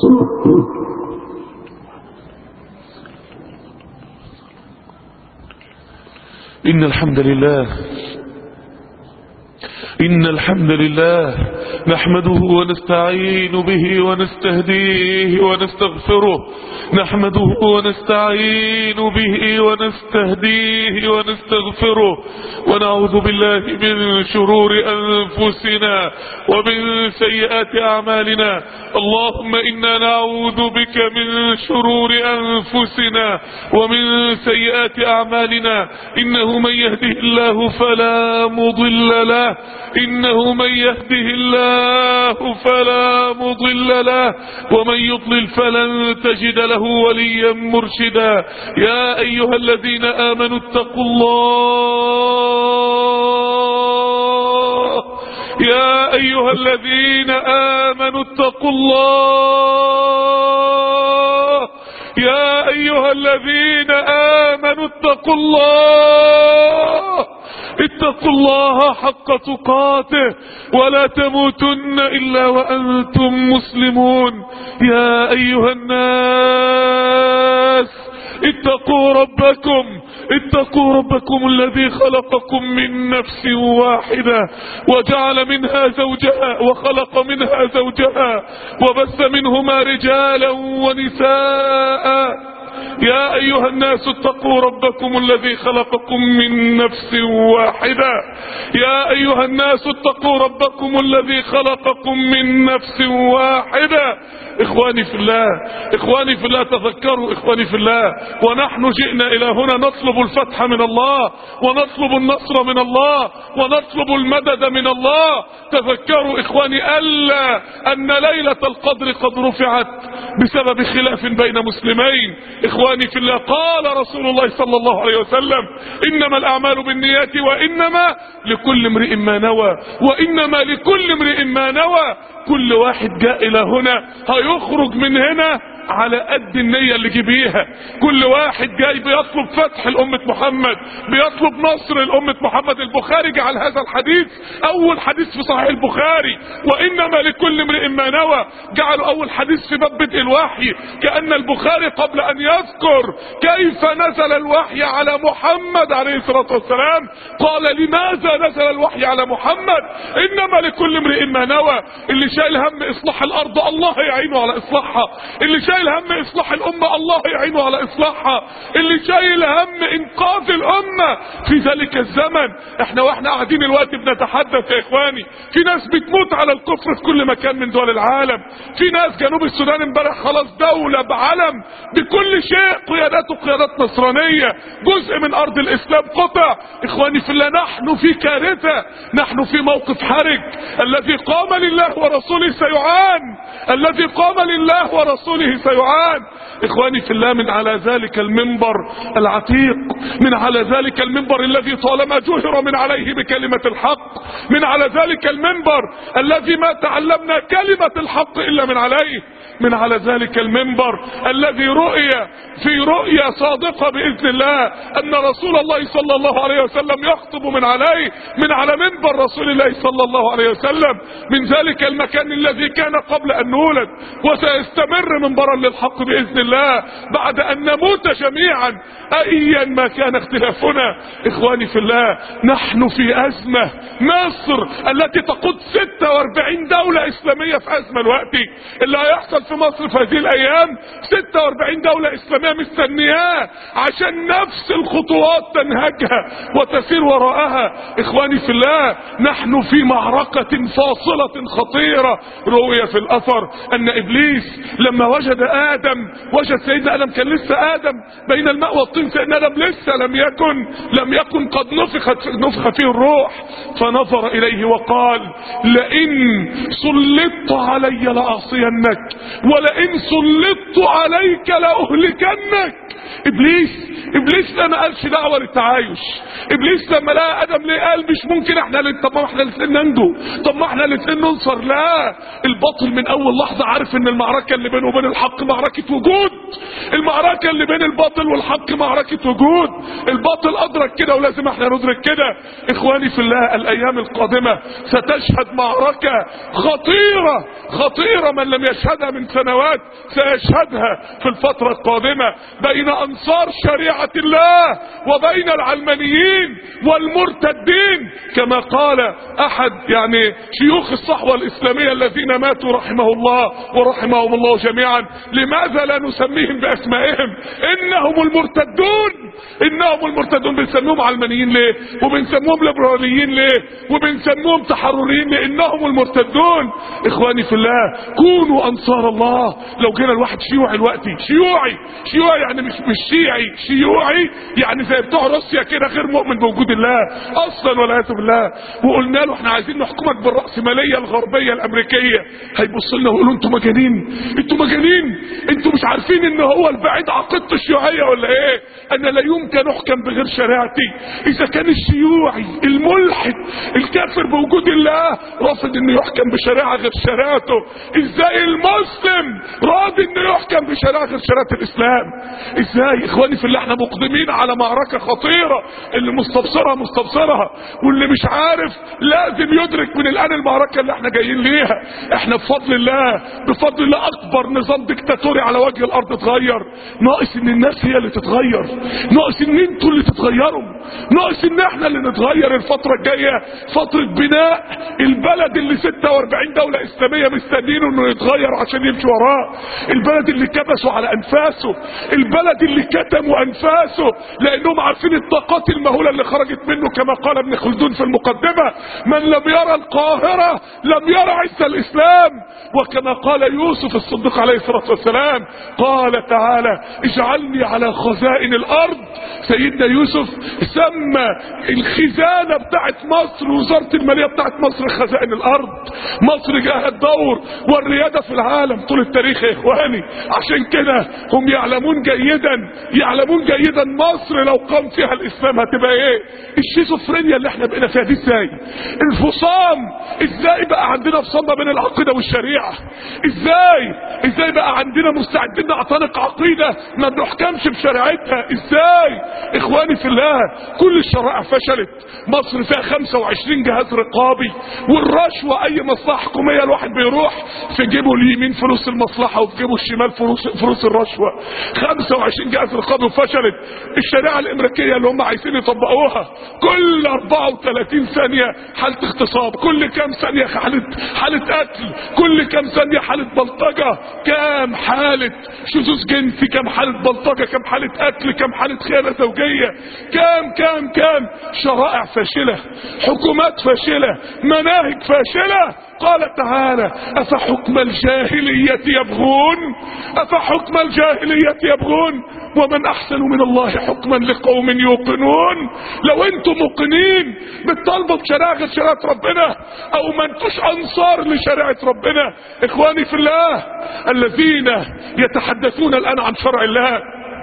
إن الحمد لله إن الحمد لله نحمده ونستعين به ونستهديه ونستغفره نحمده ونستعين به ونستهديه ونستغفره ونعوذ بالله من شرور أنفسنا ومن سيئات أعمالنا اللهم إنا نعوذ بك من شرور أنفسنا ومن سيئات أعمالنا إنه من يهده الله فلا مضل له إنه من يهده الله فلا مضل له ومن يضلل فلن تجد له وليا مرشدا يا أيها الذين آمنوا اتقوا الله يا أيها الذين آمنوا اتقوا الله يا أيها الذين آمنوا اتقوا الله اتقوا الله حق تقاته ولا تموتن إلا وأنتم مسلمون يا أيها الناس اتقوا ربكم اتقوا ربكم الذي خلقكم من نفس واحدة وجعل منها زوجها وخلق منها زوجها وبث منهما رجالا ونساء يا أيها الناس اتقوا ربكم الذي خلقكم من نفس واحدة يا أيها الناس اتقوا ربكم الذي خلقكم من نفس واحدة إخواني في الله إخواني في الله تذكروا إخواني في الله ونحن جئنا إلى هنا نطلب الفتح من الله ونطلب النصر من الله ونطلب المدد من الله تذكروا إخواني ألا أن ليلة القدر قد رفعت بسبب خلاف بين مسلمين إخواني في الله قال رسول الله صلى الله عليه وسلم إنما الأعمال بالنيات وإنما لكل امرئ ما نوى وإنما لكل امرئ ما نوى كل واحد جاء إلى هنا هيخرج من هنا على قد النية اللي جيبيها كل واحد جاي بيطلب فتح لأمة محمد بيطلب نصر لأمة محمد البخاري جعل هذا الحديث أول حديث في صحيح البخاري وإنما لكل امرئ ما نوى جعلوا أول حديث في باب بدء الوحي كأن البخاري قبل أن يذكر كيف نزل الوحي على محمد عليه الصلاة والسلام قال لماذا نزل الوحي على محمد إنما لكل امرئ ما نوى اللي شايل هم إصلاح الأرض الله يعينه على إصلاحها اللي شايل شايل هم اصلاح الامة الله يعينه على اصلاحها اللي شايل هم انقاذ الامة في ذلك الزمن احنا واحنا قاعدين الوقت بنتحدث يا اخواني في ناس بتموت على الكفر في كل مكان من دول العالم في ناس جنوب السودان امبارح خلاص دولة بعلم بكل شيء قياداته قيادات نصرانية جزء من ارض الاسلام قطع اخواني في الله نحن في كارثة نحن في موقف حرج الذي قام لله ورسوله سيعان الذي قام لله ورسوله سيعان اخواني في الله من على ذلك المنبر العتيق من على ذلك المنبر الذي طالما جهر من عليه بكلمة الحق من على ذلك المنبر الذي ما تعلمنا كلمة الحق الا من عليه من على ذلك المنبر الذي رؤي في رؤيا صادقة بإذن الله أن رسول الله صلى الله عليه وسلم يخطب من عليه من على منبر رسول الله صلى الله عليه وسلم من ذلك المكان الذي كان قبل أن نولد وسيستمر منبرا للحق بإذن الله بعد أن نموت جميعا أيا ما كان اختلافنا إخواني في الله نحن في أزمة مصر التي تقود 46 دولة إسلامية في أزمة الوقت اللي هيحصل في مصر في هذه الأيام 46 دولة إسلامية مستنياه عشان نفس الخطوات تنهجها وتسير وراءها إخواني في الله نحن في معركة فاصلة خطيرة رؤية في الأثر أن إبليس لما وجد آدم وجد سيدنا آدم كان لسه آدم بين الماء والطين سيدنا آدم لسه لم يكن لم يكن قد نفخت نفخ فيه الروح فنظر إليه وقال لئن سلطت علي لأعصينك ولئن سلطت عليك لأهلكنك إبليس ابليس ده ما قالش دعوه للتعايش ابليس لما لقى ادم ليه قال مش ممكن احنا اللي طب ما احنا الاثنين ننجو طب ما احنا الاثنين ننصر لا الباطل من اول لحظه عارف ان المعركه اللي بينه وبين الحق معركه وجود المعركه اللي بين الباطل والحق معركه وجود الباطل ادرك كده ولازم احنا ندرك كده اخواني في الله الايام القادمه ستشهد معركه خطيره خطيره من لم يشهدها من سنوات سيشهدها في الفتره القادمه بين انصار شريعه الله وبين العلمانيين والمرتدين كما قال احد يعني شيوخ الصحوه الاسلاميه الذين ماتوا رحمه الله ورحمهم الله جميعا لماذا لا نسميهم باسمائهم انهم المرتدون انهم المرتدون بنسميهم علمانيين ليه وبنسميهم ليبراليين ليه وبنسميهم تحرريين لانهم المرتدون اخواني في الله كونوا انصار الله لو جينا الواحد شيوعي دلوقتي شيوعي شيوعي يعني مش مش شيعي شيوعي يعني زي بتوع روسيا كده غير مؤمن بوجود الله اصلا والعياذ بالله وقلنا له احنا عايزين نحكمك بالراسماليه الغربيه الامريكيه هيبص لنا ويقولوا انتوا مجانين انتوا مجانين انتوا مش عارفين ان هو البعيد عقيدته الشيوعيه ولا ايه انا لا يمكن احكم بغير شريعتي اذا كان الشيوعي الملحد الكافر بوجود الله رافض انه يحكم بشريعه غير شريعته ازاي المسلم راضي انه يحكم بشريعه غير شريعه الاسلام ازاي اخواني في الله احنا مقدمين على معركه خطيره اللي مستبصرها مستبصرها واللي مش عارف لازم يدرك من الان المعركه اللي احنا جايين ليها احنا بفضل الله بفضل الله اكبر نظام ديكتاتوري على وجه الارض اتغير ناقص ان الناس هي اللي تتغير ناقص ان انتوا اللي تتغيروا ناقص ان احنا اللي نتغير الفتره الجايه فتره بناء البلد اللي 46 دوله اسلاميه مستنينه انه يتغير عشان يمشي وراه البلد اللي كبسوا على انفاسه البلد اللي كتموا انفاسه لانهم عارفين الطاقات المهوله اللي خرجت منه كما قال ابن خلدون في المقدمه من لم يرى القاهره لم يرى عز الاسلام وكما قال يوسف الصديق عليه الصلاه والسلام قال تعالى اجعلني على خزائن الارض سيدنا يوسف سمى الخزانه بتاعت مصر وزاره الماليه بتاعت مصر خزائن الارض مصر جاها الدور والرياده في العالم طول التاريخ يا اخواني عشان كده هم يعلمون جيدا يعلمون جيدا مصر لو قام فيها الاسلام هتبقى ايه الشيزوفرينيا اللي احنا بقينا فيها دي ازاي الفصام ازاي بقى عندنا فصام ما بين العقيده والشريعه ازاي ازاي بقى عندنا مستعدين نعتنق عقيده ما بنحكمش بشريعتها ازاي اخواني في الله كل الشرائع فشلت مصر فيها 25 جهاز رقابي والرشوه اي مصلحه حكوميه الواحد بيروح في جيبه اليمين فلوس المصلحه وفي جيبه الشمال فلوس فلوس الرشوه 25 جهاز رقابي وفشلت الشريعه الامريكيه اللي هم عايزين يطبقوها كل 34 ثانيه حاله اغتصاب كل كام ثانيه حاله حاله قتل كل كام ثانيه حاله بلطجه كام حاله شذوذ جنسي كام حاله بلطجه كام حاله قتل كام حاله خيانه زوجيه كام كام كام شرائع فاشله حكومات فاشله مناهج فاشله قال تعالى أفحكم الجاهلية يبغون أفحكم الجاهلية يبغون ومن أحسن من الله حكما لقوم يوقنون لو أنتم موقنين بتطالبوا بشريعة شريعة ربنا أو ما أنتوش أنصار لشريعة ربنا إخواني في الله الذين يتحدثون الآن عن شرع الله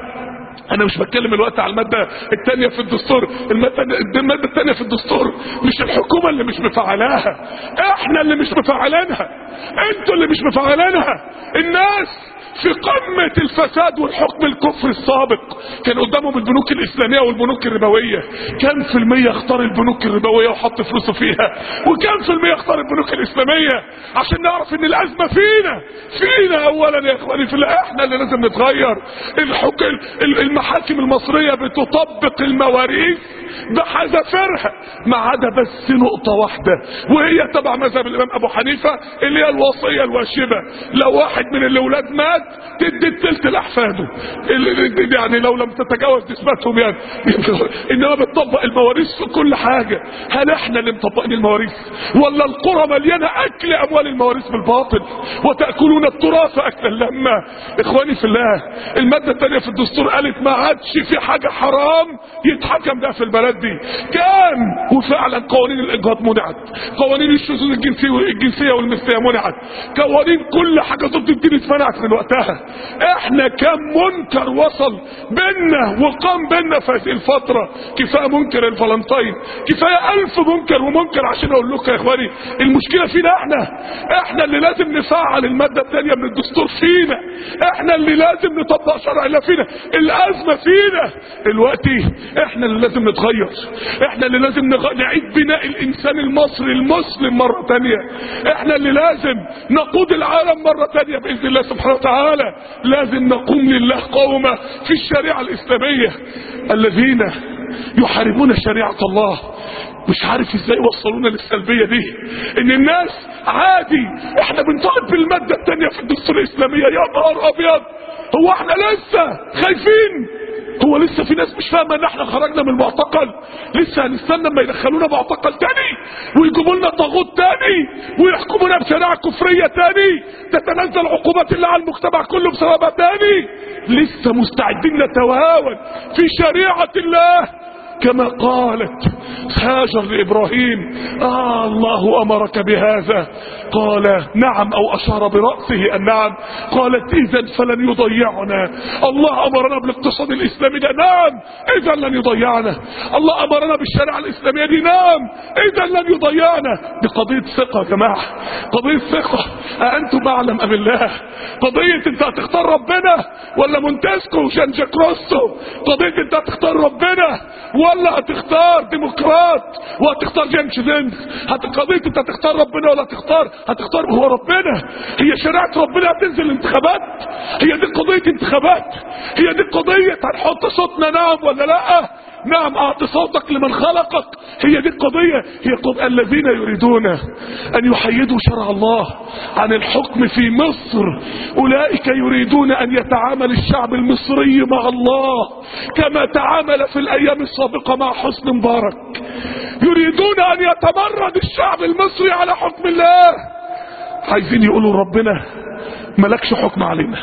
انا مش بتكلم الوقت على الماده الثانيه في الدستور الماده الماده الثانيه في الدستور مش الحكومه اللي مش مفعلاها احنا اللي مش مفعلينها انتوا اللي مش مفعلينها الناس في قمة الفساد والحكم الكفر السابق كان قدامهم البنوك الإسلامية والبنوك الربوية كم في المية اختار البنوك الربوية وحط فلوسه فيها وكم في المية اختار البنوك الإسلامية عشان نعرف ان الأزمة فينا فينا أولا يا إخواني في الله احنا اللي لازم نتغير الحك... المحاكم المصرية بتطبق المواريث بحذافيرها ما عدا بس نقطة واحدة وهي تبع مذهب الإمام أبو حنيفة اللي هي الوصية الواشبة لو واحد من الأولاد مات تدي التلت لأحفاده يعني لو لم تتجاوز نسبتهم يعني إنما بتطبق المواريث في كل حاجة هل احنا اللي مطبقين المواريث ولا القرى مليانة أكل أموال المواريث بالباطل وتأكلون التراث أكلا لما إخواني في الله المادة الثانية في الدستور قالت ما عادش في حاجة حرام يتحكم ده في البلد البلد دي كان وفعلا قوانين الاجهاض منعت قوانين الشذوذ الجنسيه الجنسيه والمثليه منعت قوانين كل حاجه ضد الدين اتمنعت من وقتها احنا كم منكر وصل بينا وقام بينا في هذه الفتره كفايه منكر الفالنتين كفايه الف منكر ومنكر عشان اقول لكم يا اخواني المشكله فينا احنا احنا اللي لازم نفعل الماده الثانيه من الدستور فينا احنا اللي لازم نطبق شرع الله فينا الازمه فينا دلوقتي احنا اللي لازم نتغير احنا اللي لازم نغ... نعيد بناء الانسان المصري المسلم مره تانية احنا اللي لازم نقود العالم مره تانية باذن الله سبحانه وتعالى لازم نقوم لله قومه في الشريعه الاسلاميه الذين يحاربون شريعه الله مش عارف ازاي وصلونا للسلبية دي ان الناس عادي احنا بنطالب بالمادة التانية في الدستور الاسلامية يا نهار ابيض هو احنا لسه خايفين هو لسه في ناس مش فاهمه ان احنا خرجنا من المعتقل لسه هنستنى اما يدخلونا معتقل تاني ويجيبوا لنا طاغوت تاني ويحكمونا بشريعه كفريه تاني تتنزل عقوبات الله على المجتمع كله بسببها تاني لسه مستعدين نتوهاون في شريعه الله كما قالت هاجر لإبراهيم آه الله أمرك بهذا قال نعم أو أشار برأسه النعم قالت إذا فلن يضيعنا الله أمرنا بالاقتصاد الإسلامي ده نعم إذا لن يضيعنا الله أمرنا بالشريعة الإسلامية دي نعم إذا لن يضيعنا دي قضية ثقة يا جماعة قضية ثقة أأنتم أعلم أم الله قضية أنت هتختار ربنا ولا مونتسكو وشانجا كروسو قضية أنت هتختار ربنا ولا هتختار ديمقراط وهتختار جيمس زينز قضية انت هتختار ربنا ولا هتختار هتختار هو ربنا هي شريعة ربنا هتنزل الانتخابات هي دي قضية انتخابات هي دي قضية هنحط صوتنا نعم ولا لا نعم اعط صوتك لمن خلقك هي دي القضية هي قضية الذين يريدون ان يحيدوا شرع الله عن الحكم في مصر اولئك يريدون ان يتعامل الشعب المصري مع الله كما تعامل في الايام السابقة مع حسن مبارك يريدون ان يتمرد الشعب المصري على حكم الله عايزين يقولوا ربنا ملكش حكم علينا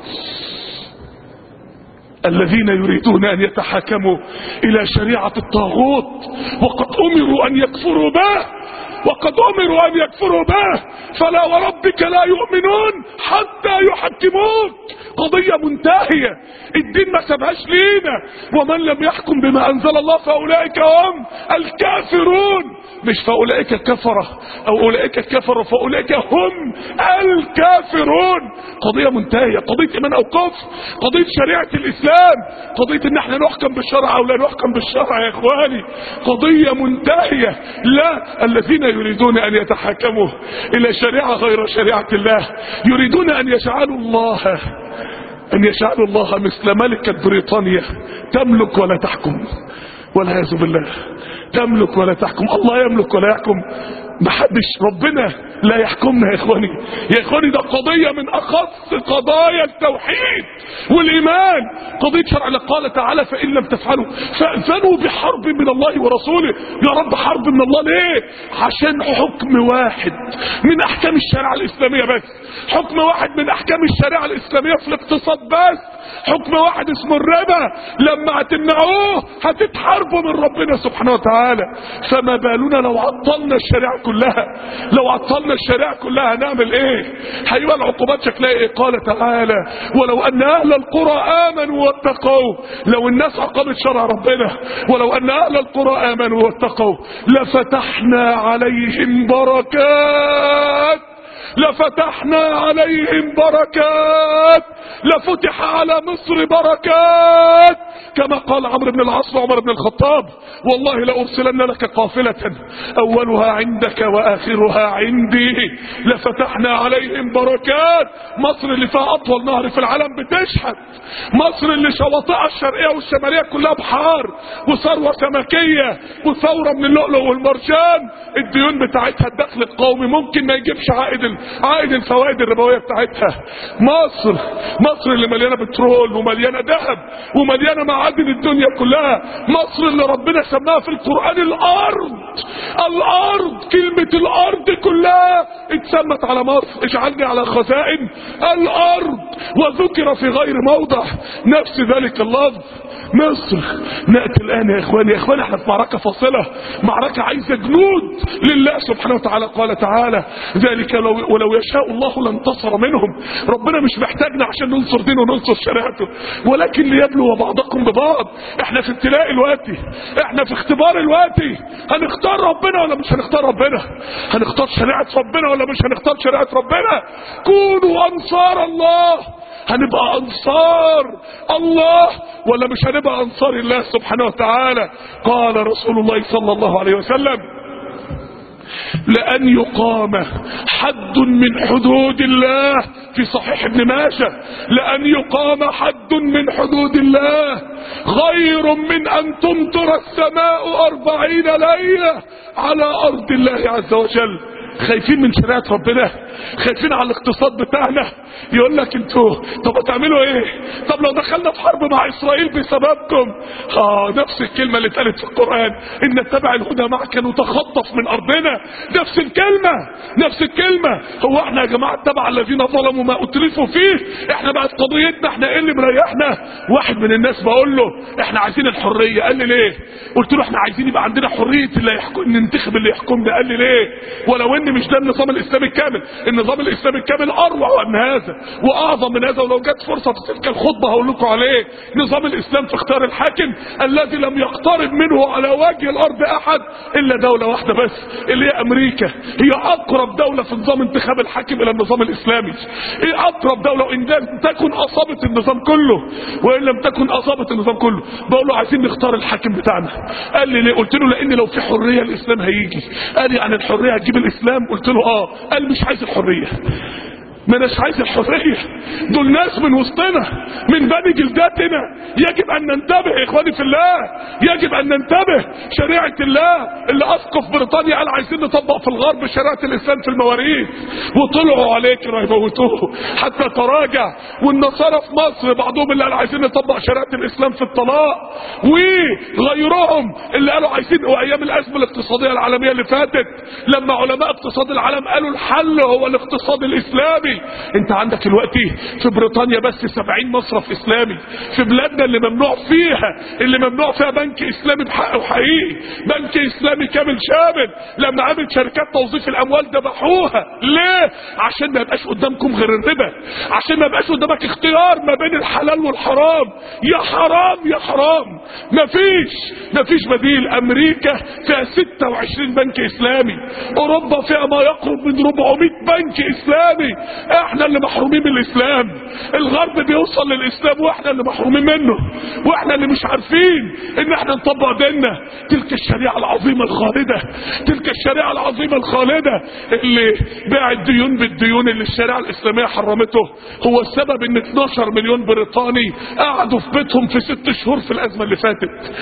الذين يريدون ان يتحاكموا الى شريعة الطاغوت وقد امروا ان يكفروا به وقد امروا ان يكفروا به فلا وربك لا يؤمنون حتى يحكموك قضية منتهية الدين ما سابهاش لينا ومن لم يحكم بما انزل الله فاولئك هم الكافرون مش فاولئك كفرة او اولئك كفروا فاولئك هم الكافرون قضية منتهية قضية ايمان او كفر قضية شريعة الاسلام قضية ان احنا نحكم بالشرع او لا نحكم بالشرع يا اخواني قضية منتهية لا الذين يريدون ان يتحكموا الى شريعة غير شريعة الله يريدون ان يجعلوا الله ان يجعلوا الله مثل ملكة بريطانيا تملك ولا تحكم والعياذ بالله تملك ولا تحكم الله يملك ولا يحكم محدش ربنا لا يحكمنا يا اخواني يا اخواني ده قضية من اخص قضايا التوحيد والايمان قضية شرع الله قال تعالى فان لم تفعلوا فاذنوا بحرب من الله ورسوله يا رب حرب من الله ليه عشان حكم واحد من احكام الشريعة الاسلامية بس حكم واحد من احكام الشريعة الاسلامية في الاقتصاد بس حكم واحد اسمه الربا لما هتمنعوه هتتحاربوا من ربنا سبحانه وتعالى فما بالنا لو عطلنا الشريعة كلها لو عطلنا الشريعة كلها هنعمل ايه هيبقى العقوبات شكلها ايه قال تعالى ولو ان اهل القرى امنوا واتقوا لو الناس عقبت شرع ربنا ولو ان اهل القرى امنوا واتقوا لفتحنا عليهم بركات لفتحنا عليهم بركات لفتح على مصر بركات كما قال عمرو بن العاص وعمر بن الخطاب والله لأرسلن لك قافلة أولها عندك وآخرها عندي لفتحنا عليهم بركات مصر اللي فيها أطول نهر في العالم بتشحت مصر اللي شواطئها الشرقية والشمالية كلها بحار وثروة سمكية وثورة من اللؤلؤ والمرجان الديون بتاعتها الدخل القومي ممكن ما يجيبش عائد ال... عائد الفوائد الربوية بتاعتها مصر مصر اللي مليانة بترول ومليانة ذهب ومليانة معادن الدنيا كلها مصر اللي ربنا سماها في القرآن الأرض الأرض كلمة الأرض كلها اتسمت على مصر اجعلني على خزائن الأرض وذكر في غير موضع نفس ذلك اللفظ مصر نأتي الآن يا إخواني يا إخواني احنا في معركة فاصلة معركة عايزة جنود لله سبحانه وتعالى قال تعالى ذلك لو ولو يشاء الله لانتصر منهم ربنا مش محتاجنا عشان ننصر دينه وننصر شريعته ولكن ليبلو بعضكم ببعض احنا في ابتلاء الوقتي احنا في اختبار الوقتي هنختار ربنا ولا مش هنختار ربنا هنختار شريعة ربنا ولا مش هنختار شريعة ربنا كونوا انصار الله هنبقى انصار الله ولا مش هنبقى انصار الله سبحانه وتعالى قال رسول الله صلى الله عليه وسلم لأن يقام حد من حدود الله في صحيح ابن ماجه لأن يقام حد من حدود الله غير من أن تمطر السماء أربعين ليلة على أرض الله عز وجل خايفين من شريعة ربنا خايفين على الاقتصاد بتاعنا يقول لك انتوا طب هتعملوا ايه طب لو دخلنا في حرب مع اسرائيل بسببكم اه نفس الكلمة اللي اتقالت في القرآن ان اتبع الهدى معك نتخطف من ارضنا نفس الكلمة نفس الكلمة هو احنا يا جماعة اتبع الذين ظلموا ما اتلفوا فيه احنا بقت قضيتنا احنا ايه اللي مريحنا واحد من الناس بقول له احنا عايزين الحرية قال لي ليه قلت له احنا عايزين يبقى عندنا حرية اللي يحكم ننتخب اللي يحكمنا قال لي ليه ولو ان مش ده النظام الاسلامي الكامل النظام الاسلامي الكامل اروع من هذا واعظم من هذا ولو جت فرصه في تلك الخطبه هقول لكم عليه نظام الاسلام في اختيار الحاكم الذي لم يقترب منه على وجه الارض احد الا دوله واحده بس اللي هي امريكا هي اقرب دوله في نظام انتخاب الحاكم الى النظام الاسلامي هي اقرب دوله وان لم تكن اصابت النظام كله وان لم تكن اصابت النظام كله بقول له عايزين نختار الحاكم بتاعنا قال لي ليه قلت له لان لو في حريه الاسلام هيجي قال لي يعني الحريه هتجيب الاسلام قلت له اه قال مش عايز الحريه ما اناش عايز الحريه دول ناس من وسطنا من بني جلداتنا يجب ان ننتبه يا اخواني في الله يجب ان ننتبه شريعه الله اللي اسقف بريطانيا قال عايزين نطبق في الغرب شريعه الاسلام في المواريث وطلعوا عليه كانوا هيموتوه حتى تراجع والنصارى في مصر بعضهم اللي قال عايزين نطبق شريعه الاسلام في الطلاق وغيرهم اللي قالوا عايزين وايام الازمه الاقتصاديه العالميه اللي فاتت لما علماء اقتصاد العالم قالوا الحل هو الاقتصاد الاسلامي انت عندك الوقت في بريطانيا بس 70 مصرف اسلامي في بلادنا اللي ممنوع فيها اللي ممنوع فيها بنك اسلامي بحقه حقيقي بنك اسلامي كامل شامل لما عملت شركات توظيف الاموال ذبحوها ليه عشان ما يبقاش قدامكم غير الربا عشان ما يبقاش قدامك اختيار ما بين الحلال والحرام يا حرام يا حرام مفيش مفيش بديل امريكا فيها 26 بنك اسلامي اوروبا فيها ما يقرب من 400 بنك اسلامي احنا اللي محرومين من الاسلام الغرب بيوصل للاسلام واحنا اللي محرومين منه واحنا اللي مش عارفين ان احنا نطبق ديننا تلك الشريعه العظيمه الخالده تلك الشريعه العظيمه الخالده اللي باع الديون بالديون اللي الشريعه الاسلاميه حرمته هو السبب ان 12 مليون بريطاني قعدوا في بيتهم في ست شهور في الازمه اللي فاتت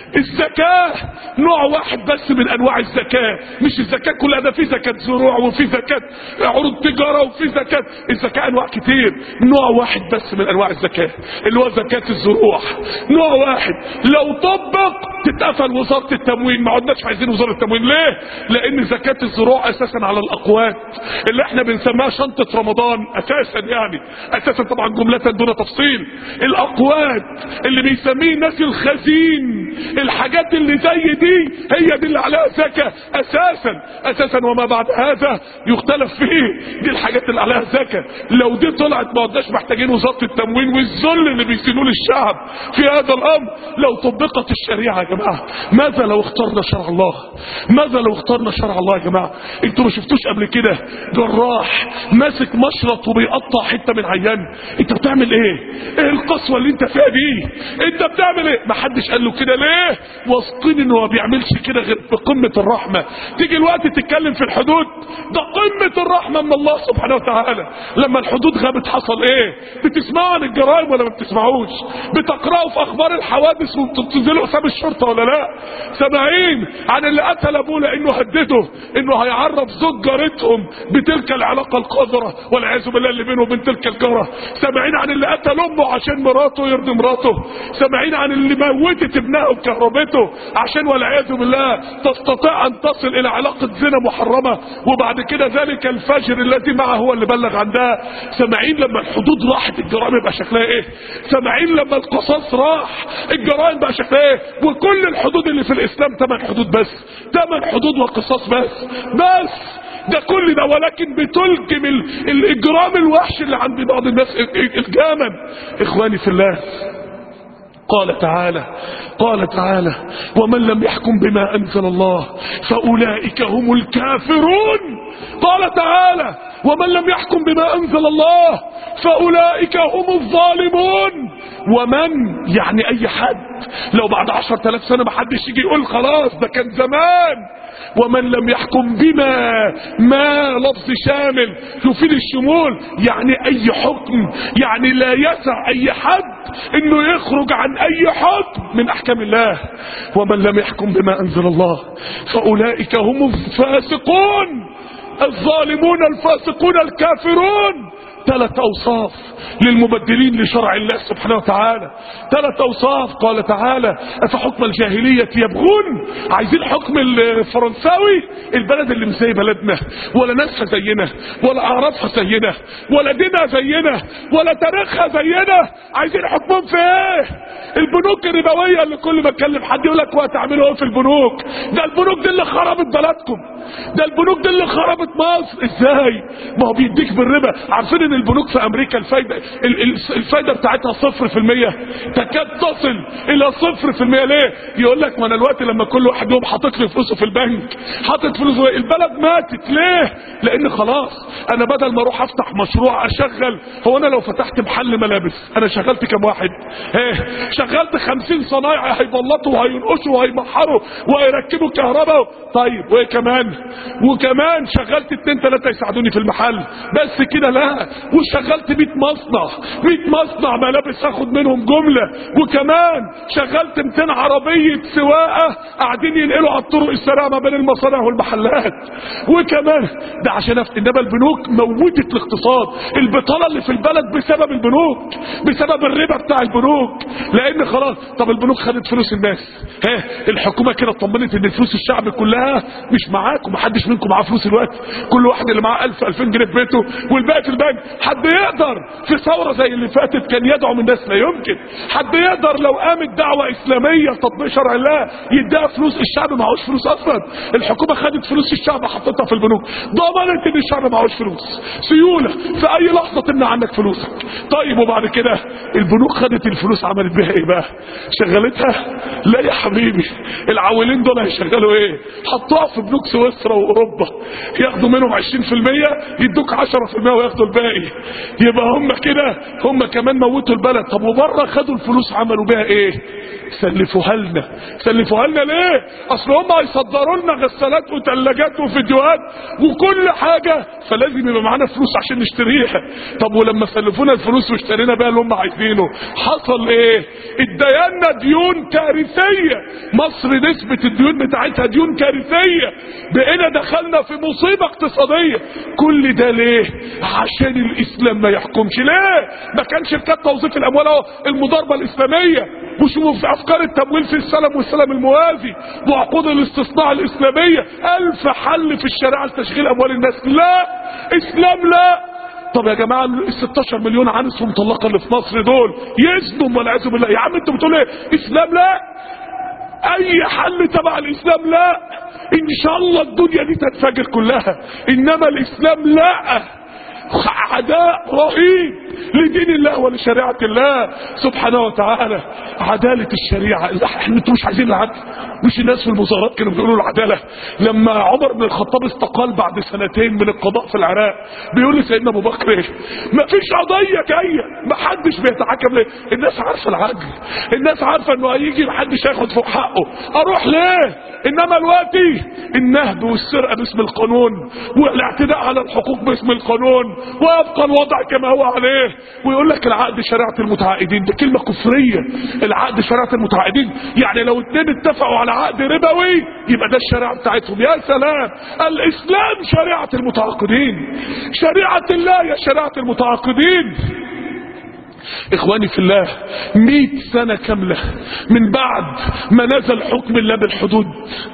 الزكاه نوع واحد بس من انواع الزكاه مش الزكاه كلها ده في زكاه زروع وفي زكاه عروض تجاره وفي زكاه الزكاه انواع كتير نوع واحد بس من انواع الزكاه اللي هو زكاه الزروع نوع واحد لو طبق تتقفل وزاره التموين ما عدناش عايزين وزاره التموين ليه لان زكاه الزروع اساسا على الاقوات اللي احنا بنسميها شنطه رمضان اساسا يعني اساسا طبعا جمله دون تفصيل الاقوات اللي بيسميه الناس الخزين الحاجات اللي زي دي هي دي اللي عليها زكاه اساسا اساسا وما بعد هذا يختلف فيه دي الحاجات اللي عليها زكاه لو دي طلعت ما عدناش محتاجين وزاره التموين والذل اللي بيسينوه للشعب في هذا الامر لو طبقت الشريعه يا جماعه ماذا لو اخترنا شرع الله ماذا لو اخترنا شرع الله يا جماعه انتوا ما شفتوش قبل كده جراح ماسك مشرط وبيقطع حته من عيان انت بتعمل ايه ايه القسوه اللي انت فيها دي انت بتعمل ايه ما حدش قال له كده ليه واثقين انه ما بيعملش كده غير في قمه الرحمه تيجي الوقت تتكلم في الحدود ده قمه الرحمه من الله سبحانه وتعالى لما الحدود غابت حصل ايه بتسمعوا عن الجرائم ولا ما بتسمعوش بتقراوا في اخبار الحوادث وبتنزلوا قسام الشرطه ولا لا سامعين عن اللي قتل ابوه لانه هدده انه هيعرف زوج جارتهم بتلك العلاقه القذره والعياذ بالله اللي بينه وبين تلك الجاره سامعين عن اللي قتل امه عشان مراته يرضي مراته سامعين عن اللي موتت ابنها بكهرباء رقبته عشان والعياذ بالله تستطيع ان تصل الى علاقة زنا محرمة وبعد كده ذلك الفجر الذي معه هو اللي بلغ عن ده سامعين لما الحدود راحت الجرائم يبقى شكلها ايه سامعين لما القصاص راح الجرائم بقى شكلها ايه وكل الحدود اللي في الاسلام ثمان حدود بس ثمان حدود وقصاص بس بس ده كل ده ولكن بتلجم ال- الاجرام الوحش اللي عند بعض الناس الجاما اخواني في الله قال تعالى قال تعالى ومن لم يحكم بما انزل الله فاولئك هم الكافرون قال تعالى ومن لم يحكم بما انزل الله فاولئك هم الظالمون ومن يعني اي حد لو بعد عشر تلاف سنة محدش يجي يقول خلاص ده كان زمان ومن لم يحكم بما ما لفظ شامل يفيد الشمول يعني اي حكم يعني لا يسع اي حد انه يخرج عن اي حكم من احكام الله ومن لم يحكم بما انزل الله فاولئك هم الفاسقون الظالمون الفاسقون الكافرون ثلاث اوصاف للمبدلين لشرع الله سبحانه وتعالى ثلاث اوصاف قال تعالى افحكم الجاهلية يبغون عايزين حكم الفرنساوي البلد اللي مش زي بلدنا ولا ناسها زينا ولا اعرافها زينا ولا دينها زينا ولا تاريخها زينا عايزين حكمهم في ايه البنوك الربوية اللي كل ما اتكلم حد يقول لك وهتعملوا ايه في البنوك ده البنوك دي اللي خربت بلدكم ده البنوك دي اللي خربت مصر ازاي ما هو بيديك بالربا عارفين ان البنوك في امريكا الفايدة ال- ال- الفايدة بتاعتها صفر في المية تكاد تصل الى صفر في المية ليه يقول لك ما انا الوقت لما كل واحد يوم حاطط لي فلوسه في البنك حاطط فلوسه البلد ماتت ليه لان خلاص انا بدل ما اروح افتح مشروع اشغل هو انا لو فتحت محل ملابس انا شغلت كام واحد ايه شغلت خمسين صنايعي هيبلطوا وهينقشوا وهيمحروا وهيركبوا كهرباء طيب وايه كمان وكمان شغلت اتنين تلاتة يساعدوني في المحل بس كده لا وشغلت 100 مصنع 100 مصنع ملابس اخد منهم جملة وكمان شغلت 200 عربية سواقة قاعدين ينقلوا على الطرق السريعة ما بين المصانع والمحلات وكمان ده عشان أف... انما البنوك موتت الاقتصاد البطالة اللي في البلد بسبب البنوك بسبب الربا بتاع البنوك لان خلاص طب البنوك خدت فلوس الناس ها الحكومة كده اطمنت ان فلوس الشعب كلها مش معاك ومحدش منكم معاه فلوس الوقت كل واحد اللي معاه 1000 2000 جنيه في بيته والباقي في البنك حد يقدر في ثورة زي اللي فاتت كان يدعم الناس لا يمكن حد يقدر لو قامت دعوة اسلامية تطبيق شرع الله يديها فلوس الشعب معهوش فلوس اصلا الحكومة خدت فلوس الشعب حطتها في البنوك ضمنت ان الشعب معهوش فلوس سيولة في اي لحظة تمنع عنك فلوسك طيب وبعد كده البنوك خدت الفلوس عملت بيها ايه بقى شغلتها لا يا حبيبي العويلين دول هيشغلوا ايه حطوها في بنوك سويسرا واوروبا ياخدوا منهم 20% يدوك 10% وياخدوا الباقي يبقى هم كده هم كمان موتوا البلد طب وبره خدوا الفلوس عملوا بيها ايه سلفوها لنا سلفوها لنا ليه اصل هم هيصدروا لنا غسالات وثلاجات وفيديوهات وكل حاجه فلازم يبقى معانا فلوس عشان نشتريها طب ولما سلفونا الفلوس واشترينا بيها اللي هم عايزينه حصل ايه ادينا ديون كارثيه مصر نسبه الديون بتاعتها ديون كارثيه بقينا دخلنا في مصيبه اقتصاديه كل ده ليه عشان الاسلام ما يحكمش ليه ما كانش في كتاب توظيف الاموال اهو المضاربه الاسلاميه وشوفوا في افكار التمويل في السلم والسلم الموازي وعقود الاستصناع الاسلاميه الف حل في الشريعه لتشغيل اموال الناس لا اسلام لا طب يا جماعه ال 16 مليون عنس ومطلقه اللي في مصر دول يزنوا والعياذ بالله يا عم انتوا بتقولوا ايه اسلام لا اي حل تبع الاسلام لا ان شاء الله الدنيا دي تنفجر كلها انما الاسلام لا عداء رهيب لدين الله ولشريعة الله سبحانه وتعالى عدالة الشريعة احنا انتوا مش عايزين العدل مش الناس في المظاهرات كانوا بيقولوا العدالة لما عمر بن الخطاب استقال بعد سنتين من القضاء في العراق بيقول لسيدنا ابو بكر ايه ما فيش قضية جاية ما حدش بيتحكم ليه الناس عارفة العدل الناس عارفة انه هيجي محدش هياخد فوق حقه اروح ليه انما دلوقتي النهب والسرقة باسم القانون والاعتداء على الحقوق باسم القانون ويبقى الوضع كما هو عليه ويقول لك العقد شريعة المتعاقدين ده كلمة كفرية العقد شريعة المتعاقدين يعني لو اتنين اتفقوا على عقد ربوي يبقى ده الشريعة بتاعتهم يا سلام الاسلام شريعة المتعاقدين شريعة الله يا شريعة المتعاقدين اخواني في الله مئة سنة كاملة من بعد ما نزل حكم الله بالحدود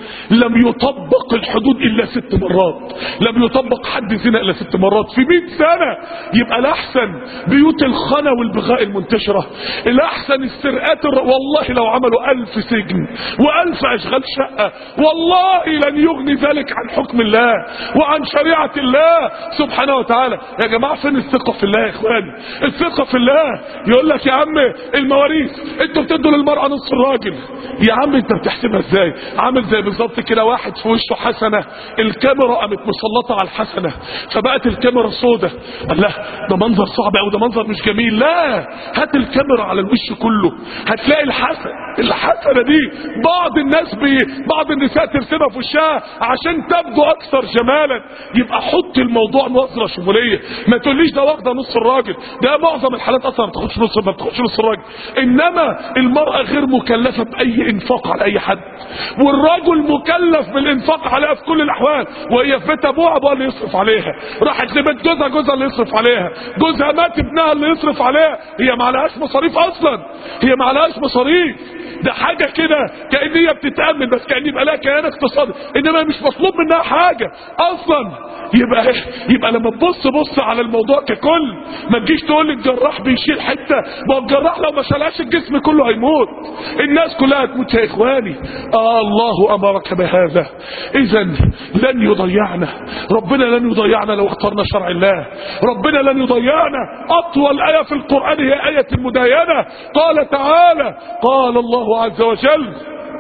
لم يطبق الحدود الا ست مرات لم يطبق حد زنا الا ست مرات في مئة سنة يبقى الاحسن بيوت الخنا والبغاء المنتشرة الاحسن السرقات الر... والله لو عملوا الف سجن والف اشغال شقة والله لن يغني ذلك عن حكم الله وعن شريعة الله سبحانه وتعالى يا جماعة فين الثقة في الله يا اخواني الثقة في الله يقول لك يا عم المواريث انتوا بتدوا للمرأة نص الراجل يا عم انت بتحسبها ازاي عامل زي بالظبط كده واحد في وشه حسنة الكاميرا قامت مسلطة على الحسنة فبقت الكاميرا سودة قال لا ده منظر صعب قوي ده منظر مش جميل لا هات الكاميرا على الوش كله هتلاقي الحسن الحسنة دي بعض الناس بي بعض النساء ترسمها في وشها عشان تبدو اكثر جمالا يبقى حط الموضوع نظرة شمولية ما تقوليش ده واخده نص الراجل ده معظم الحالات اصلا ما بتاخدش نص ما بتاخدش نص الراجل انما المرأة غير مكلفة باي انفاق على اي حد والرجل مكلف بالانفاق عليها في كل الاحوال وهي في بيت ابوها ابوها اللي يصرف عليها راحت لبيت جوزها جوزها اللي يصرف عليها جوزها مات ابنها اللي يصرف عليها هي ما عليهاش مصاريف اصلا هي ما عليهاش مصاريف ده حاجة كده كأن هي بتتأمن بس كأن يبقى لها كيان اقتصادي انما مش مطلوب منها حاجة اصلا يبقى يبقى لما تبص بص على الموضوع ككل ما تجيش تقول لي الجراح بيشيل حته ما هو الجراح لو ما شالهاش الجسم كله هيموت الناس كلها هتموت يا اخواني آه الله امرك بهذا اذا لن يضيعنا ربنا لن يضيعنا لو اخترنا شرع الله ربنا لن يضيعنا اطول ايه في القران هي ايه المداينه قال تعالى قال الله عز وجل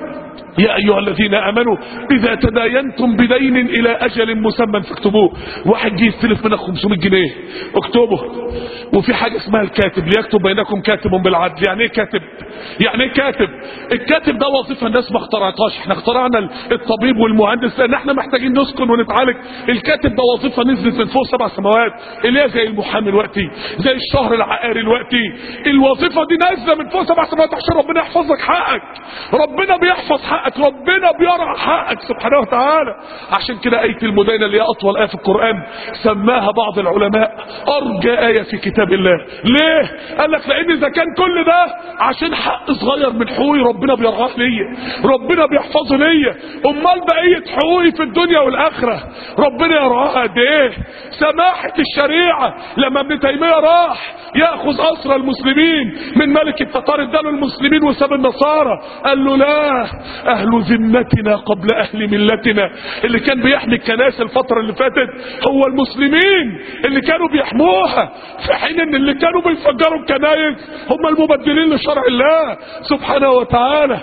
يا أيها الذين آمنوا إذا تداينتم بدين إلى أجل مسمى فاكتبوه واحد جه يستلف منك 500 جنيه اكتبه وفي حاجة اسمها الكاتب ليكتب بينكم كاتب بالعدل يعني ايه كاتب يعني ايه كاتب الكاتب ده وظيفة الناس ما اخترعتهاش احنا اخترعنا الطبيب والمهندس لان احنا محتاجين نسكن ونتعالج الكاتب ده وظيفة نزلت من فوق سبع سماوات اللي هي زي المحامي دلوقتي زي الشهر العقاري دلوقتي الوظيفة دي نازلة من فوق سبع سماوات عشان ربنا يحفظ لك حقك ربنا بيحفظ حقك ربنا بيرعى حقك سبحانه وتعالى عشان كده آية المدينة اللي هي أطول آية في القرآن سماها بعض العلماء أرجى آية في كتاب الله ليه؟ قال لك لأن إذا كان كل ده عشان حق صغير من حقوقي ربنا بيرعاه ليا ربنا بيحفظه ليا أمال بقية حقوقي في الدنيا والآخرة ربنا يرعاها قد إيه؟ سماحة الشريعة لما ابن تيمية راح ياخذ أسرى المسلمين من ملك التتار اداله المسلمين وساب النصارى قال له لا أهل ذمتنا قبل أهل ملتنا اللي كان بيحمي الكنائس الفترة اللي فاتت هو المسلمين اللي كانوا بيحموها في حين ان اللي كانوا بيفجروا الكنائس هم المبدلين لشرع الله سبحانه وتعالى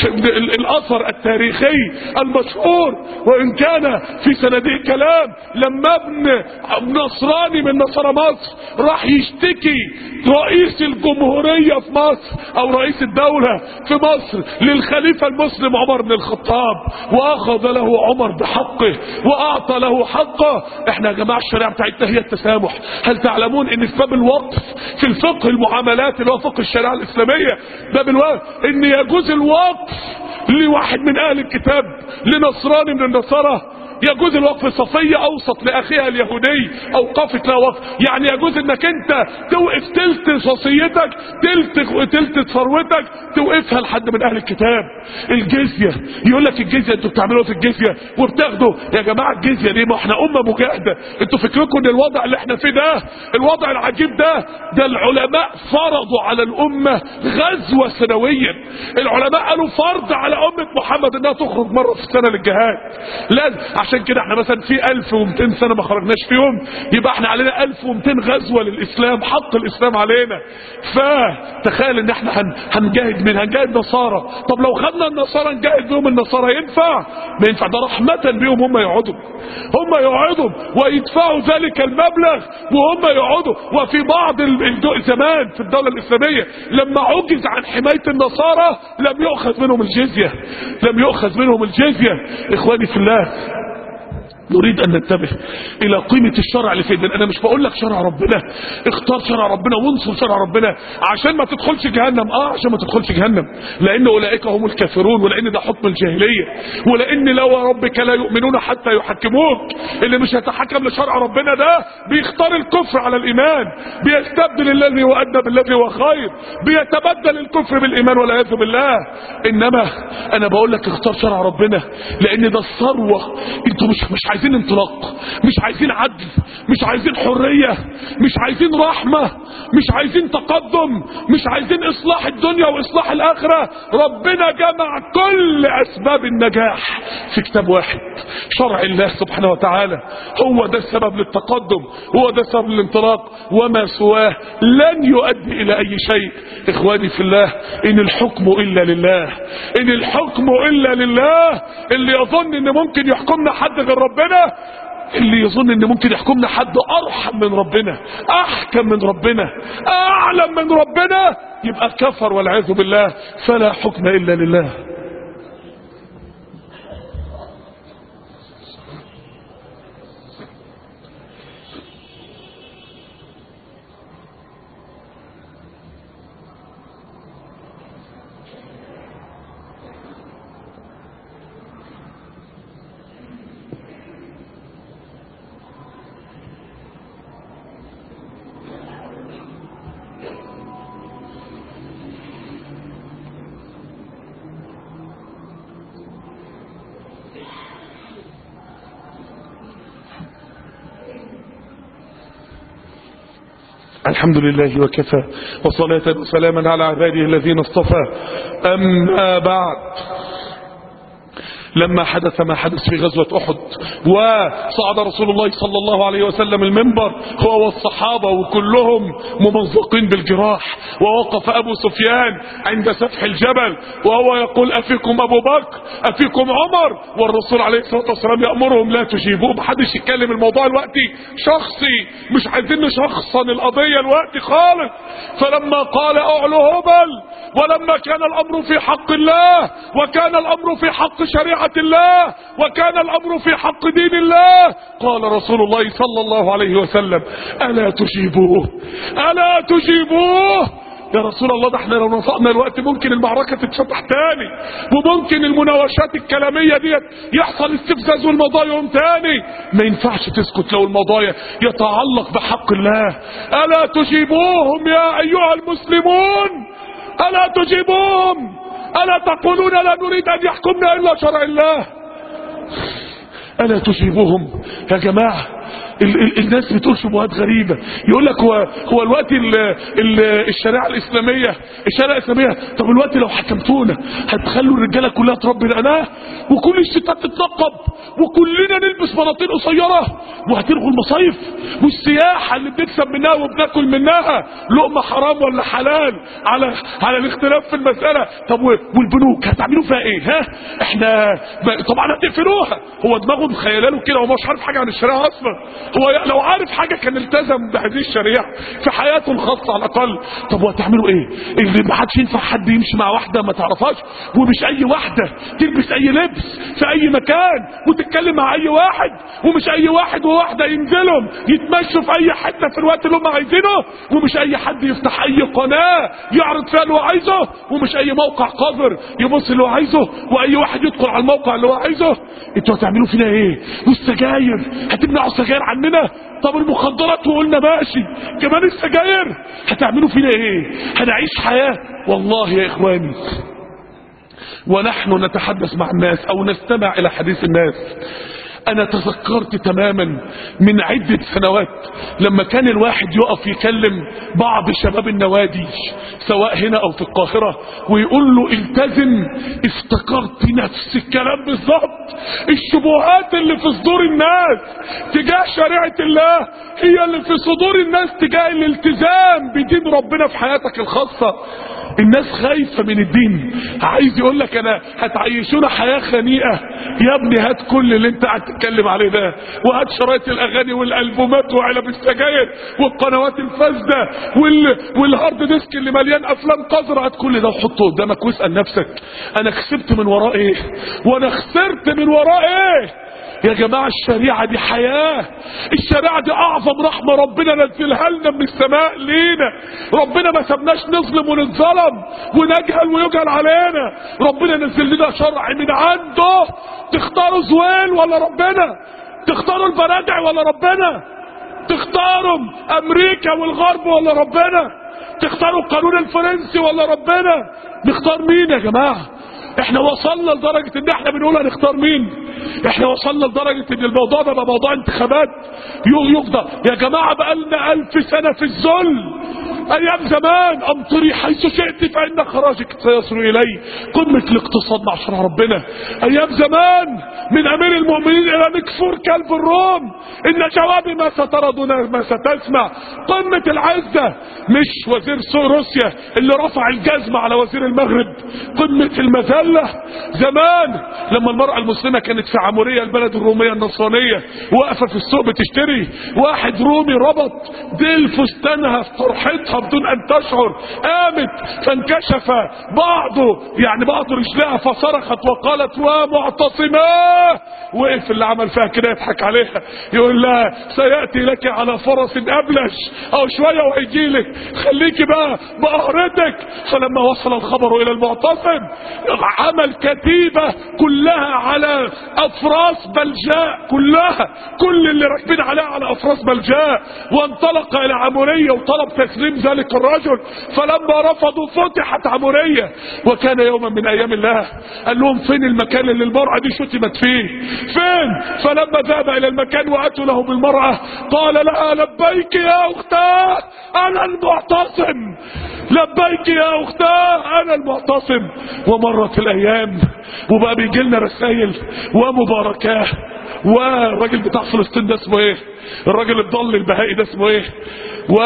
الأثر التاريخي المشهور وإن كان في سنده كلام لما ابن نصراني من نصارى مصر راح يشتكي رئيس الجمهورية في مصر او رئيس الدولة في مصر للخليفة المسلم عمر بن الخطاب واخذ له عمر بحقه واعطى له حقه احنا يا جماعة الشريعة بتاعتنا هي التسامح هل تعلمون ان في باب الوقف في الفقه المعاملات اللي هو فقه الشريعة الاسلامية باب الوقف ان يجوز الوقف لواحد من اهل الكتاب لنصراني من النصارى يجوز الوقف صفية اوسط لاخيها اليهودي اوقفت لها وقف يعني يجوز انك انت توقف تلت وصيتك تلت تلت ثروتك توقفها لحد من اهل الكتاب الجزية يقول لك الجزية انتوا بتعملوها في الجزية وبتاخدوا يا جماعة الجزية دي ما احنا امة مجاهدة انتوا فكركم ان الوضع اللي احنا فيه ده الوضع العجيب ده ده العلماء فرضوا على الامة غزوة سنويا العلماء قالوا فرض على امة محمد انها تخرج مرة في السنة للجهاد لازم عشان كده احنا مثلا في 1200 سنة ما خرجناش فيهم يبقى احنا علينا 1200 غزوة للاسلام حق الاسلام علينا فتخيل ان احنا هن هنجاهد من هنجاهد نصارى طب لو خدنا النصارى نجاهد بيهم النصارى ينفع ما ينفع ده رحمة بيهم هم يقعدوا هم يقعدوا ويدفعوا ذلك المبلغ وهم يقعدوا وفي بعض زمان في الدولة الاسلامية لما عجز عن حماية النصارى لم يؤخذ منهم الجزية لم يؤخذ منهم الجزية اخواني في الله نريد ان ننتبه الى قيمة الشرع اللي في ايدنا انا مش بقول لك شرع ربنا اختار شرع ربنا وانصر شرع ربنا عشان ما تدخلش جهنم اه عشان ما تدخلش جهنم لان اولئك هم الكافرون ولان ده حكم الجاهلية ولان لو ربك لا يؤمنون حتى يحكموك اللي مش هيتحكم لشرع ربنا ده بيختار الكفر على الايمان بيستبدل الذي هو ادنى بالذي هو خير بيتبدل الكفر بالايمان والعياذ بالله انما انا بقول لك اختار شرع ربنا لان ده الثروه انتوا مش مش عايزين انطلاق مش عايزين عدل مش عايزين حريه مش عايزين رحمه مش عايزين تقدم مش عايزين اصلاح الدنيا واصلاح الاخره ربنا جمع كل اسباب النجاح في كتاب واحد شرع الله سبحانه وتعالى هو ده السبب للتقدم هو ده السبب للانطلاق وما سواه لن يؤدي الى اي شيء اخواني في الله ان الحكم الا لله ان الحكم الا لله اللي يظن ان ممكن يحكمنا حد غير ربنا اللي يظن ان ممكن يحكمنا حد ارحم من ربنا احكم من ربنا اعلم من ربنا يبقى كفر والعياذ بالله فلا حكم الا لله الحمد لله وكفى وصلاة وسلاما على عباده الذين اصطفى أما بعد لما حدث ما حدث في غزوة أحد وصعد رسول الله صلى الله عليه وسلم المنبر هو والصحابة وكلهم ممزقين بالجراح ووقف أبو سفيان عند سفح الجبل وهو يقول أفيكم أبو بكر أفيكم عمر والرسول عليه الصلاة والسلام يأمرهم لا تجيبوه محدش يتكلم الموضوع الوقتي شخصي مش عايزين نشخصن القضية الوقت خالص فلما قال أعلو هبل ولما كان الأمر في حق الله وكان الأمر في حق شريعة الله وكان الأمر في حق دين الله قال رسول الله صلى الله عليه وسلم ألا تجيبوه ألا تجيبوه يا رسول الله ده احنا لو نطقنا الوقت ممكن المعركة تتفتح تاني وممكن المناوشات الكلامية ديت يحصل استفزاز والموضوع يوم تاني ما ينفعش تسكت لو الموضوع يتعلق بحق الله ألا تجيبوهم يا أيها المسلمون ألا تجيبوهم ألا تقولون لا نريد أن يحكمنا إلا شرع الله ألا تجيبوهم يا جماعة ال ال الناس بتقول شبهات غريبة يقول لك هو هو الوقت ال ال الشريعة الإسلامية الشريعة الإسلامية طب الوقت لو حكمتونا هتخلوا الرجالة كلها تربي الأناه وكل الستات تتنقب وكلنا نلبس بناطيل قصيرة وهتلغوا المصايف والسياحة اللي بنكسب منها وبناكل منها لقمة حرام ولا حلال على على الاختلاف في المسألة طب والبنوك هتعملوا فيها ايه ها احنا طبعا هتقفلوها هو دماغه مخيلاله كده هو مش عارف حاجة عن الشريعة اصلا هو لو عارف حاجة كان التزم بهذه الشريعة في حياته الخاصة على الأقل طب وهتعملوا ايه اللي ما حدش ينفع حد يمشي مع واحدة ما تعرفهاش ومش أي واحدة تلبس أي لبس في أي مكان وتتكلم مع أي واحد ومش أي واحد وواحدة ينزلهم يتمشوا في أي حتة في الوقت اللي هم عايزينه ومش أي حد يفتح أي قناة يعرض فيها اللي هو عايزه ومش أي موقع قذر يبص اللي هو عايزه وأي واحد يدخل على الموقع اللي هو عايزه انتوا هتعملوا فينا ايه والسجاير هتمنعوا السجاير عننا طب المخدرات وقلنا ماشي كمان السجاير هتعملوا فينا ايه هنعيش حياة والله يا اخواني ونحن نتحدث مع الناس او نستمع الى حديث الناس انا تذكرت تماما من عدة سنوات لما كان الواحد يقف يكلم بعض شباب النوادي سواء هنا او في القاهرة ويقول له التزم افتكرت نفس الكلام بالظبط الشبهات اللي في صدور الناس تجاه شريعة الله هي اللي في صدور الناس تجاه الالتزام بدين ربنا في حياتك الخاصة الناس خايفة من الدين عايز يقول لك انا هتعيشونا حياة خنيئة يا ابني هات كل اللي انت قاعد تتكلم عليه ده وهات شرايط الاغاني والالبومات وعلب السجاير والقنوات الفاسدة وال... والهارد ديسك اللي مليان افلام قذرة هات كل ده وحطه قدامك واسأل نفسك انا كسبت من وراه ايه وانا خسرت من وراه ايه يا جماعة الشريعة دي حياة الشريعة دي أعظم رحمة ربنا نزلها لنا من السماء لينا ربنا ما سبناش نظلم ونتظلم ونجهل ويجهل علينا ربنا نزل لنا شرع من عنده تختاروا زويل ولا ربنا تختاروا البرادع ولا ربنا تختاروا أمريكا والغرب ولا ربنا تختاروا القانون الفرنسي ولا ربنا نختار مين يا جماعه احنا وصلنا لدرجة ان احنا بنقول هنختار مين احنا وصلنا لدرجة ان الموضوع ده بقى موضوع انتخابات يفضل يا جماعة بقالنا الف سنة في الذل ايام زمان امطري حيث شئت فان خراجك سيصل الي قمة الاقتصاد مع شرع ربنا ايام زمان من امير المؤمنين الى مكفور كلب الروم ان جوابي ما سترى دون ما ستسمع قمة العزة مش وزير روسيا اللي رفع الجزمة على وزير المغرب قمة المذلة زمان لما المرأة المسلمة كانت في عمورية البلد الرومية النصرانية واقفة في السوق بتشتري واحد رومي ربط ديل فستانها في طرحتها بدون ان تشعر قامت فانكشف بعضه يعني بعض رجلها فصرخت وقالت ومعتصماه وقف اللي عمل فيها كده يضحك عليها يقول لها سياتي لك على فرس ابلش او شويه وهيجي لك خليكي بقى بقهرتك فلما وصل الخبر الى المعتصم عمل كتيبه كلها على افراس بلجاء كلها كل اللي راكبين عليها على افراس بلجاء وانطلق الى عموريه وطلب تسليم ذلك الرجل فلما رفضوا فتحت عموريه وكان يوما من ايام الله قال لهم فين المكان اللي المراه دي شتمت فيه فين فلما ذهب الى المكان واتوا له بالمراه قال لها لبيك يا اختاه انا المعتصم لبيك يا اختاه انا المعتصم ومرت الايام وبقى بيجي لنا رسائل ومباركاه والراجل بتاع فلسطين ده اسمه ايه الراجل الضل البهائي ده اسمه ايه و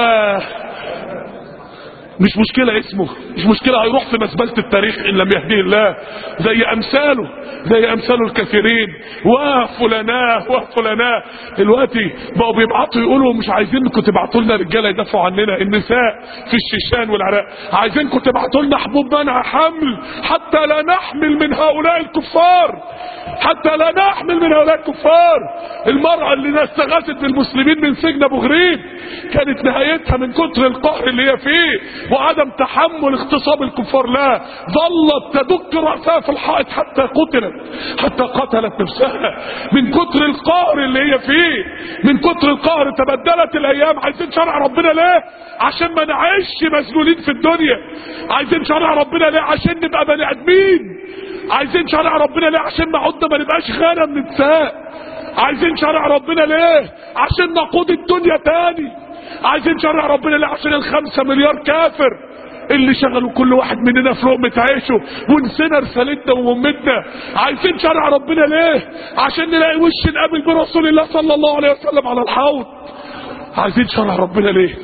مش مشكلة اسمه مش مشكلة هيروح في مزبلة التاريخ إن لم يهديه الله زي أمثاله زي أمثاله الكثيرين وفلاناه وفلاناه دلوقتي بقوا بيبعتوا يقولوا مش عايزينكم تبعتوا لنا رجالة يدافعوا عننا النساء في الشيشان والعراق عايزينكم تبعتوا لنا حبوب منع حمل حتى لا نحمل من هؤلاء الكفار حتى لا نحمل من هؤلاء الكفار المرأة اللي استغاثت بالمسلمين من سجن أبو غريب كانت نهايتها من كتر القهر اللي هي فيه وعدم تحمل اغتصاب الكفار لا ظلت تدك رأسها في الحائط حتى قتلت حتى قتلت نفسها من كتر القهر اللي هي فيه من كتر القهر تبدلت الايام عايزين شرع ربنا ليه عشان ما نعيش مذلولين في الدنيا عايزين شرع ربنا ليه عشان نبقى بني ادمين عايزين شرع ربنا ليه عشان ما عدنا ما نبقاش غنم نتساق عايزين شرع ربنا ليه عشان نقود الدنيا تاني عايزين شرع ربنا ليه عشان الخمسة مليار كافر اللي شغلوا كل واحد مننا في لقمة عيشه ونسينا رسالتنا ومهمتنا عايزين شرع ربنا ليه عشان نلاقي وش نقابل برسول الله صلى الله عليه وسلم على الحوض عايزين شرع ربنا ليه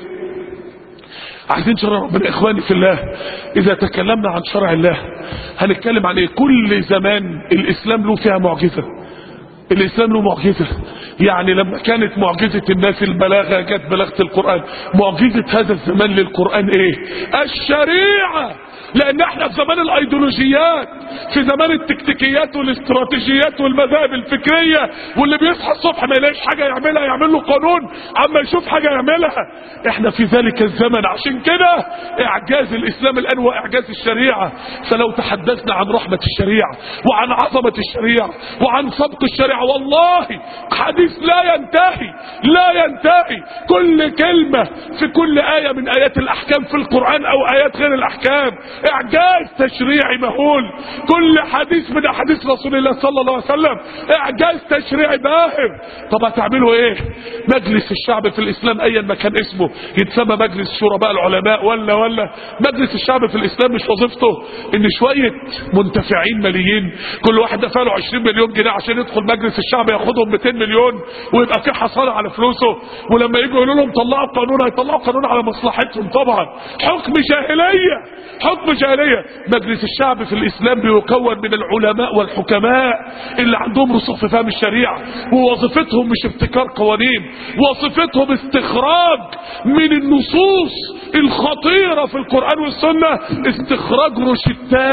عايزين شرع ربنا اخواني في الله اذا تكلمنا عن شرع الله هنتكلم عن ايه كل زمان الاسلام له فيها معجزه الاسلام له معجزه يعني لما كانت معجزه الناس البلاغه جت بلاغه القران معجزه هذا الزمان للقران ايه الشريعه لان احنا في زمان الايديولوجيات في زمان التكتيكيات والاستراتيجيات والمذاهب الفكريه واللي بيصحى الصبح ما يلاقيش حاجه يعملها يعمل له قانون اما يشوف حاجه يعملها احنا في ذلك الزمن عشان كده اعجاز الاسلام الان واعجاز الشريعه فلو تحدثنا عن رحمه الشريعه وعن عظمه الشريعه وعن سبق الشريعه والله حديث لا ينتهي لا ينتهي كل كلمه في كل ايه من ايات الاحكام في القران او ايات غير الاحكام اعجاز تشريعي مهول كل حديث من احاديث رسول الله صلى الله عليه وسلم اعجاز تشريعي باهر طب هتعملوا ايه مجلس الشعب في الاسلام ايا ما كان اسمه يتسمى مجلس شرباء العلماء ولا ولا مجلس الشعب في الاسلام مش وظيفته ان شويه منتفعين ماليين كل واحد دفع له 20 مليون جنيه عشان يدخل مجلس الشعب ياخدهم 200 مليون ويبقى في حصانه على فلوسه ولما يجوا يقولوا لهم طلعوا قانون هيطلعوا قانون على مصلحتهم طبعا حكم جاهليه حكم جاهليه مجلس الشعب في الاسلام بيكون من العلماء والحكماء اللي عندهم رسوخ في فهم الشريعه ووظيفتهم مش ابتكار قوانين وظيفتهم استخراج من النصوص الخطيره في القران والسنه استخراج روشتات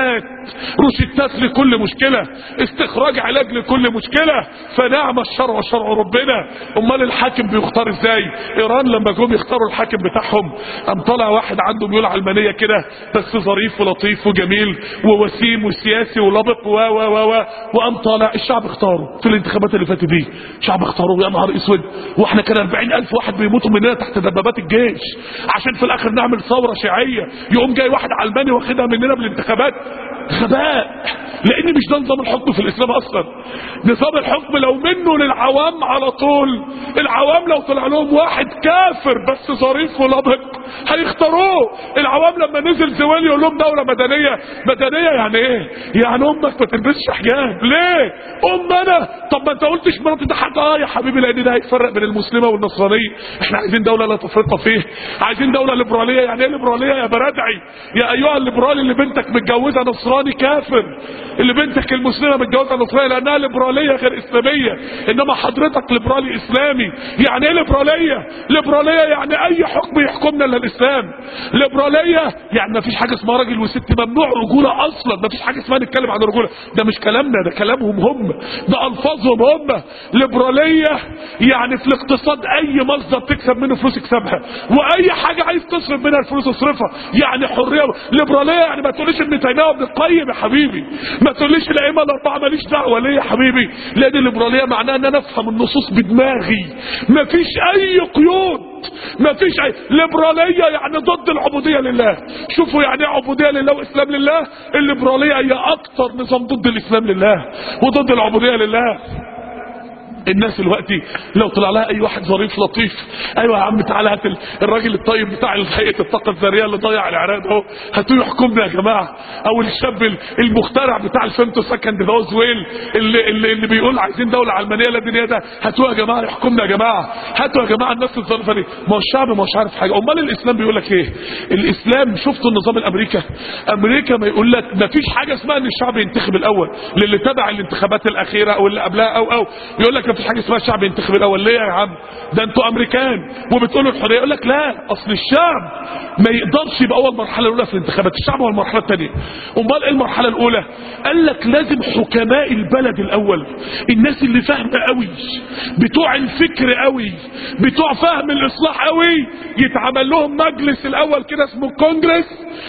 روشتات لكل مشكلة استخراج علاج لكل مشكلة فنعم الشرع شرع ربنا امال الحاكم بيختار ازاي ايران لما جم يختاروا الحاكم بتاعهم قام طلع واحد عنده ميول علمانية كده بس ظريف ولطيف وجميل ووسيم وسياسي ولبق و و و و وقام طالع الشعب اختاره في الانتخابات اللي فاتت دي الشعب اختاره يا نهار اسود واحنا كان 40000 واحد بيموتوا مننا تحت دبابات الجيش عشان في الاخر نعمل ثوره شيعيه يقوم جاي واحد علماني واخدها مننا بالانتخابات غباء لان مش ده نظام الحكم في الاسلام اصلا نظام الحكم لو منه للعوام على طول العوام لو طلع لهم واحد كافر بس ظريف ولبق هيختاروه العوام لما نزل زويل يقول لهم دوله مدنيه مدنيه يعني ايه يعني امك ما تلبسش حجاب ليه ام انا طب ما انت قلتش مراتي ده حاجه اه يا حبيبي لان ده هيفرق بين المسلمه والنصرانيه احنا عايزين دوله لا تفرق فيه عايزين دوله ليبراليه يعني ايه ليبراليه يا بردعي يا ايها الليبرالي اللي بنتك متجوزه نصراني كافر اللي بنتك المسلمه متجوزه نصرانيه لانها ليبراليه غير اسلاميه انما حضرتك ليبرالي اسلامي يعني ايه ليبراليه ليبراليه يعني اي حكم يحكمنا الا الاسلام ليبراليه يعني ما فيش حاجه اسمها راجل وست ممنوع رجوله اصلا ما فيش حاجه اسمها نتكلم عن الرجوله ده مش كلامنا ده كلامهم هم ده الفاظهم هم ليبراليه يعني في الاقتصاد اي مصدر تكسب منه فلوس اكسبها واي حاجه عايز تصرف منها الفلوس اصرفها يعني حريه ليبراليه يعني ما تقوليش ابن تيميه وابن القيم يا حبيبي ما تقوليش الائمه الاربعه ماليش دعوه ليه يا حبيبي لان الليبراليه معناها ان انا افهم النصوص بدماغي ما فيش اي قيود ما فيش اي ليبراليه يعني ضد العبوديه لله شوفوا يعني ايه عبوديه لله واسلام لله الليبراليه هي اكتر نظام ضد الاسلام لله وضد العبوديه لله الناس دلوقتي لو طلع لها اي واحد ظريف لطيف ايوه يا عم تعالى هات الراجل الطيب بتاع هيئه الطاقه الذريه اللي ضيع العراق اهو هاتوه يحكمنا يا جماعه او الشاب المخترع بتاع الفيمتو سكند ده زويل اللي, اللي, اللي بيقول عايزين دوله علمانيه لا دينيه ده هاتوه يا جماعه يحكمنا يا جماعه هاتوا يا جماعه الناس الظريفه دي ما هو الشعب ما هوش عارف حاجه امال الاسلام بيقول لك ايه الاسلام شفتوا النظام الامريكا امريكا ما يقول لك ما فيش حاجه اسمها ان الشعب ينتخب الاول للي تبع الانتخابات الاخيره او اللي قبلها او او يقول لك مفيش حاجه اسمها الشعب ينتخب الاول ليه يا عم ده انتوا امريكان وبتقولوا الحريه يقول لك لا اصل الشعب ما يقدرش يبقى اول مرحله الاولى في الانتخابات الشعب هو المرحله الثانيه امال ايه المرحله الاولى قال لك لازم حكماء البلد الاول الناس اللي فاهمه قوي بتوع الفكر قوي بتوع فهم الاصلاح قوي يتعمل لهم مجلس الاول كده اسمه الكونجرس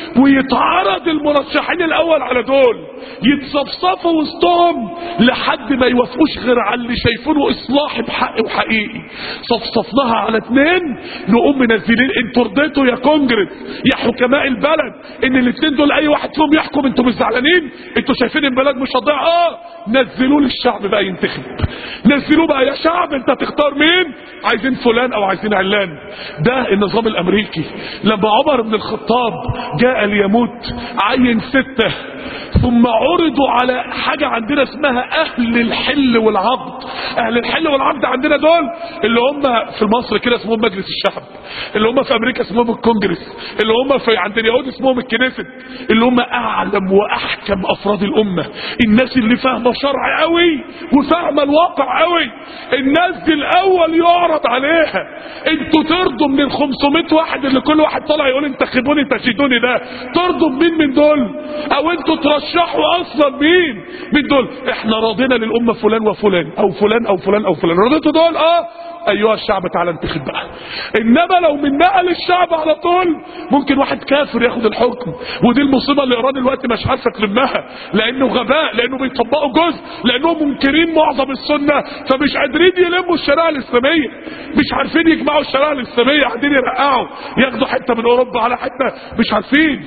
ويتعرض المرشحين الاول على دول يتصفصفوا وسطهم لحد ما يوافقوش غير على اللي شايفينه اصلاحي بحق وحقيقي صفصفناها على اتنين نقوم منزلين انتوا رضيتوا يا كونجرس يا حكماء البلد ان الاتنين دول اي واحد فيهم يحكم انتوا مش زعلانين انتوا شايفين البلد مش هتضيع اه نزلوه للشعب بقى ينتخب نزلوه بقى يا شعب انت تختار مين عايزين فلان او عايزين علان ده النظام الامريكي لما عمر بن الخطاب جاء ليموت عين ستة ثم عرضوا على حاجة عندنا اسمها اهل الحل والعقد اهل الحل والعقد عندنا دول اللي هم في مصر كده اسمهم مجلس الشعب اللي هم في امريكا اسمهم الكونجرس اللي هم في عند اليهود اسمهم الكنيست اللي هم اعلم واحكم افراد الامه الناس اللي فاهمه شرع قوي وفاهمه الواقع قوي الناس دي الاول يعرض عليها انتوا ترضوا من ال 500 واحد اللي كل واحد طالع يقول انتخبوني تجدوني ده ترضوا مين من دول او انتوا ترشحوا اصلا مين من دول احنا راضينا للامه فلان وفلان او فلان او فلان او فلان رضيتوا دول اه ايها الشعب تعالى انتخب بقى انما لو من نقل الشعب على طول ممكن واحد كافر ياخد الحكم ودي المصيبه اللي ايران دلوقتي مش عارفه تلمها لانه غباء لانه بيطبقوا جزء لانهم منكرين معظم السنه فمش قادرين يلموا الشريعه الاسلاميه مش عارفين يجمعوا الشريعه الاسلاميه قاعدين يرقعوا ياخدوا حته من اوروبا على حته مش عارفين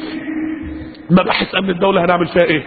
مباحث امن الدوله هنعمل فيها ايه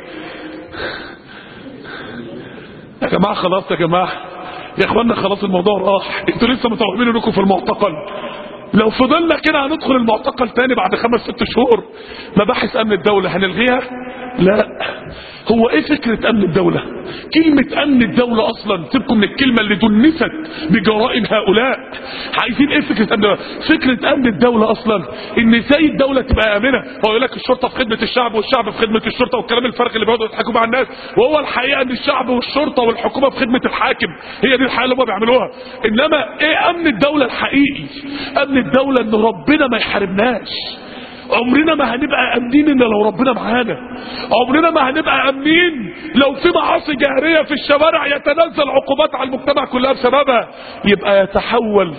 يا جماعه خلاص يا جماعه يا اخوانا خلاص الموضوع راح انتوا لسه متوهمين انكم في المعتقل لو فضلنا كده هندخل المعتقل تاني بعد خمس ست شهور مباحث امن الدولة هنلغيها لا هو ايه فكرة امن الدولة كلمة امن الدولة اصلا سيبكم من الكلمة اللي دنست بجرائم هؤلاء عايزين ايه فكرة امن الدولة فكرة امن الدولة اصلا ان ازاي الدولة تبقى امنة هو يقول لك الشرطة في خدمة الشعب والشعب في خدمة الشرطة والكلام الفارغ اللي بيقعدوا يضحكوا مع الناس وهو الحقيقة ان الشعب والشرطة والحكومة في خدمة الحاكم هي دي الحقيقة اللي هم بيعملوها انما ايه امن الدولة الحقيقي امن الدولة ان ربنا ما يحاربناش عمرنا ما هنبقى امنين الا لو ربنا معانا عمرنا ما هنبقى امنين لو في معاصي جهريه في الشوارع يتنزل عقوبات على المجتمع كلها بسببها يبقى يتحول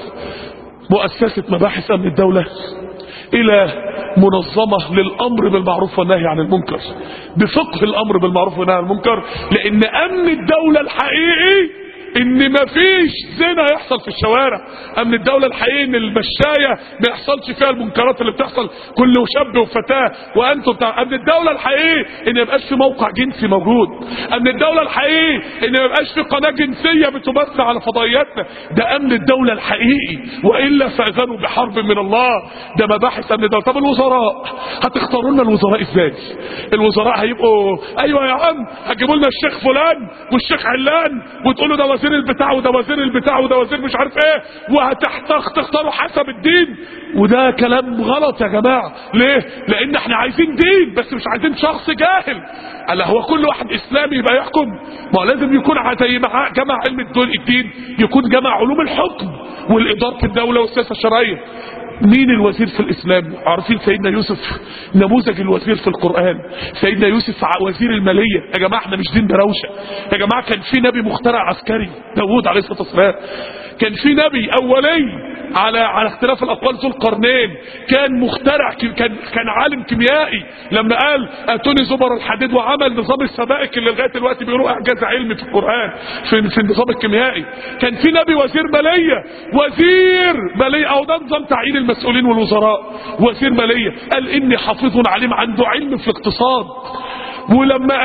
مؤسسه مباحث امن الدوله الى منظمة للامر بالمعروف والنهي عن المنكر بفقه الامر بالمعروف والنهي عن المنكر لان امن الدولة الحقيقي ان مفيش زنا يحصل في الشوارع امن الدولة الحقيقي ان المشاية ما يحصلش فيها المنكرات اللي بتحصل كل شاب وفتاة وانتم بتاع امن الدولة الحقيقي ان ما يبقاش في موقع جنسي موجود امن الدولة الحقيقي ان ما يبقاش في قناة جنسية بتبث على فضائياتنا ده امن الدولة الحقيقي والا فاذنوا بحرب من الله ده مباحث امن الدولة طب الوزراء هتختاروا لنا الوزراء ازاي الوزراء هيبقوا ايوه يا عم هتجيبوا لنا الشيخ فلان والشيخ علان وتقولوا ده وزير البتاع وده وزير البتاع وده وزير مش عارف ايه وهتختاروا حسب الدين وده كلام غلط يا جماعه ليه لان احنا عايزين دين بس مش عايزين شخص جاهل الا هو كل واحد اسلامي يبقى يحكم ما هو لازم يكون زي ما جمع علم الدول الدين يكون جمع علوم الحكم والاداره الدوله والسياسه الشرعيه مين الوزير في الاسلام عارفين سيدنا يوسف نموذج الوزير في القرآن سيدنا يوسف وزير المالية يا جماعة احنا مش دين دروشة يا جماعة كان في نبي مخترع عسكري داوود عليه الصلاة والسلام كان في نبي اولي على على اختلاف الاقوال ذو القرنين كان مخترع كان كان عالم كيميائي لما قال اتوني زبر الحديد وعمل نظام السبائك اللي لغايه دلوقتي بيقولوا اعجاز علمي في القران في, في النظام الكيميائي كان في نبي وزير ماليه وزير ماليه او ده نظام تعيين المسؤولين والوزراء وزير ماليه قال اني حافظ عليم عنده علم في الاقتصاد ولما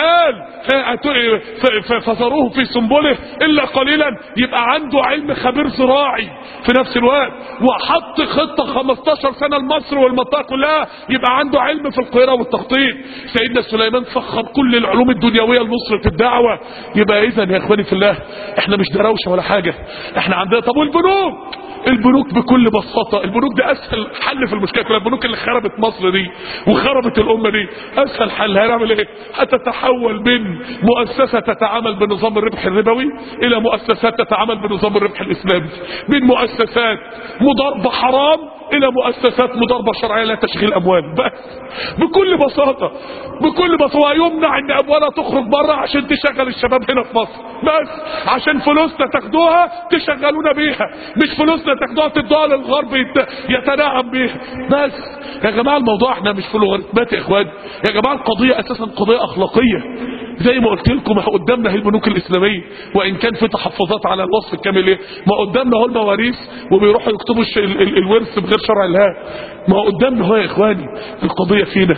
قال فزروه في سنبله الا قليلا يبقى عنده علم خبير زراعي في نفس الوقت وحط خطه 15 سنه لمصر والمنطقه كلها يبقى عنده علم في القراءه والتخطيط سيدنا سليمان فخر كل العلوم الدنيويه لمصر في الدعوه يبقى اذا يا اخواني في الله احنا مش دراوشه ولا حاجه احنا عندنا طب والبنوك البنوك بكل بساطة البنوك ده أسهل حل في المشكلة كلها البنوك اللي خربت مصر دي وخربت الأمة دي أسهل حل هنعمل إيه هتتحول من مؤسسة تتعامل بنظام الربح الربوي إلى مؤسسات تتعامل بنظام الربح الإسلامي من مؤسسات مضاربة حرام إلى مؤسسات مضاربة شرعية لا تشغيل أموال بس بكل بساطة بكل بساطة ويمنع إن أموالها تخرج بره عشان تشغل الشباب هنا في مصر بس عشان فلوسنا تاخدوها تشغلونا بيها مش فلوسنا تاخدوها تدوها للغرب يتناعم بيها بس يا جماعة الموضوع احنا مش في لوغاريتمات يا اخوان يا جماعة القضية اساسا قضية اخلاقية زي ما قلت لكم قدامنا هي البنوك الاسلامية وان كان في تحفظات على الوصف الكامل ايه ما قدامنا هو المواريث وبيروحوا يكتبوا الش... ال... ال... الورث بغير شرع الله ما قدامنا هو يا اخواني القضية فينا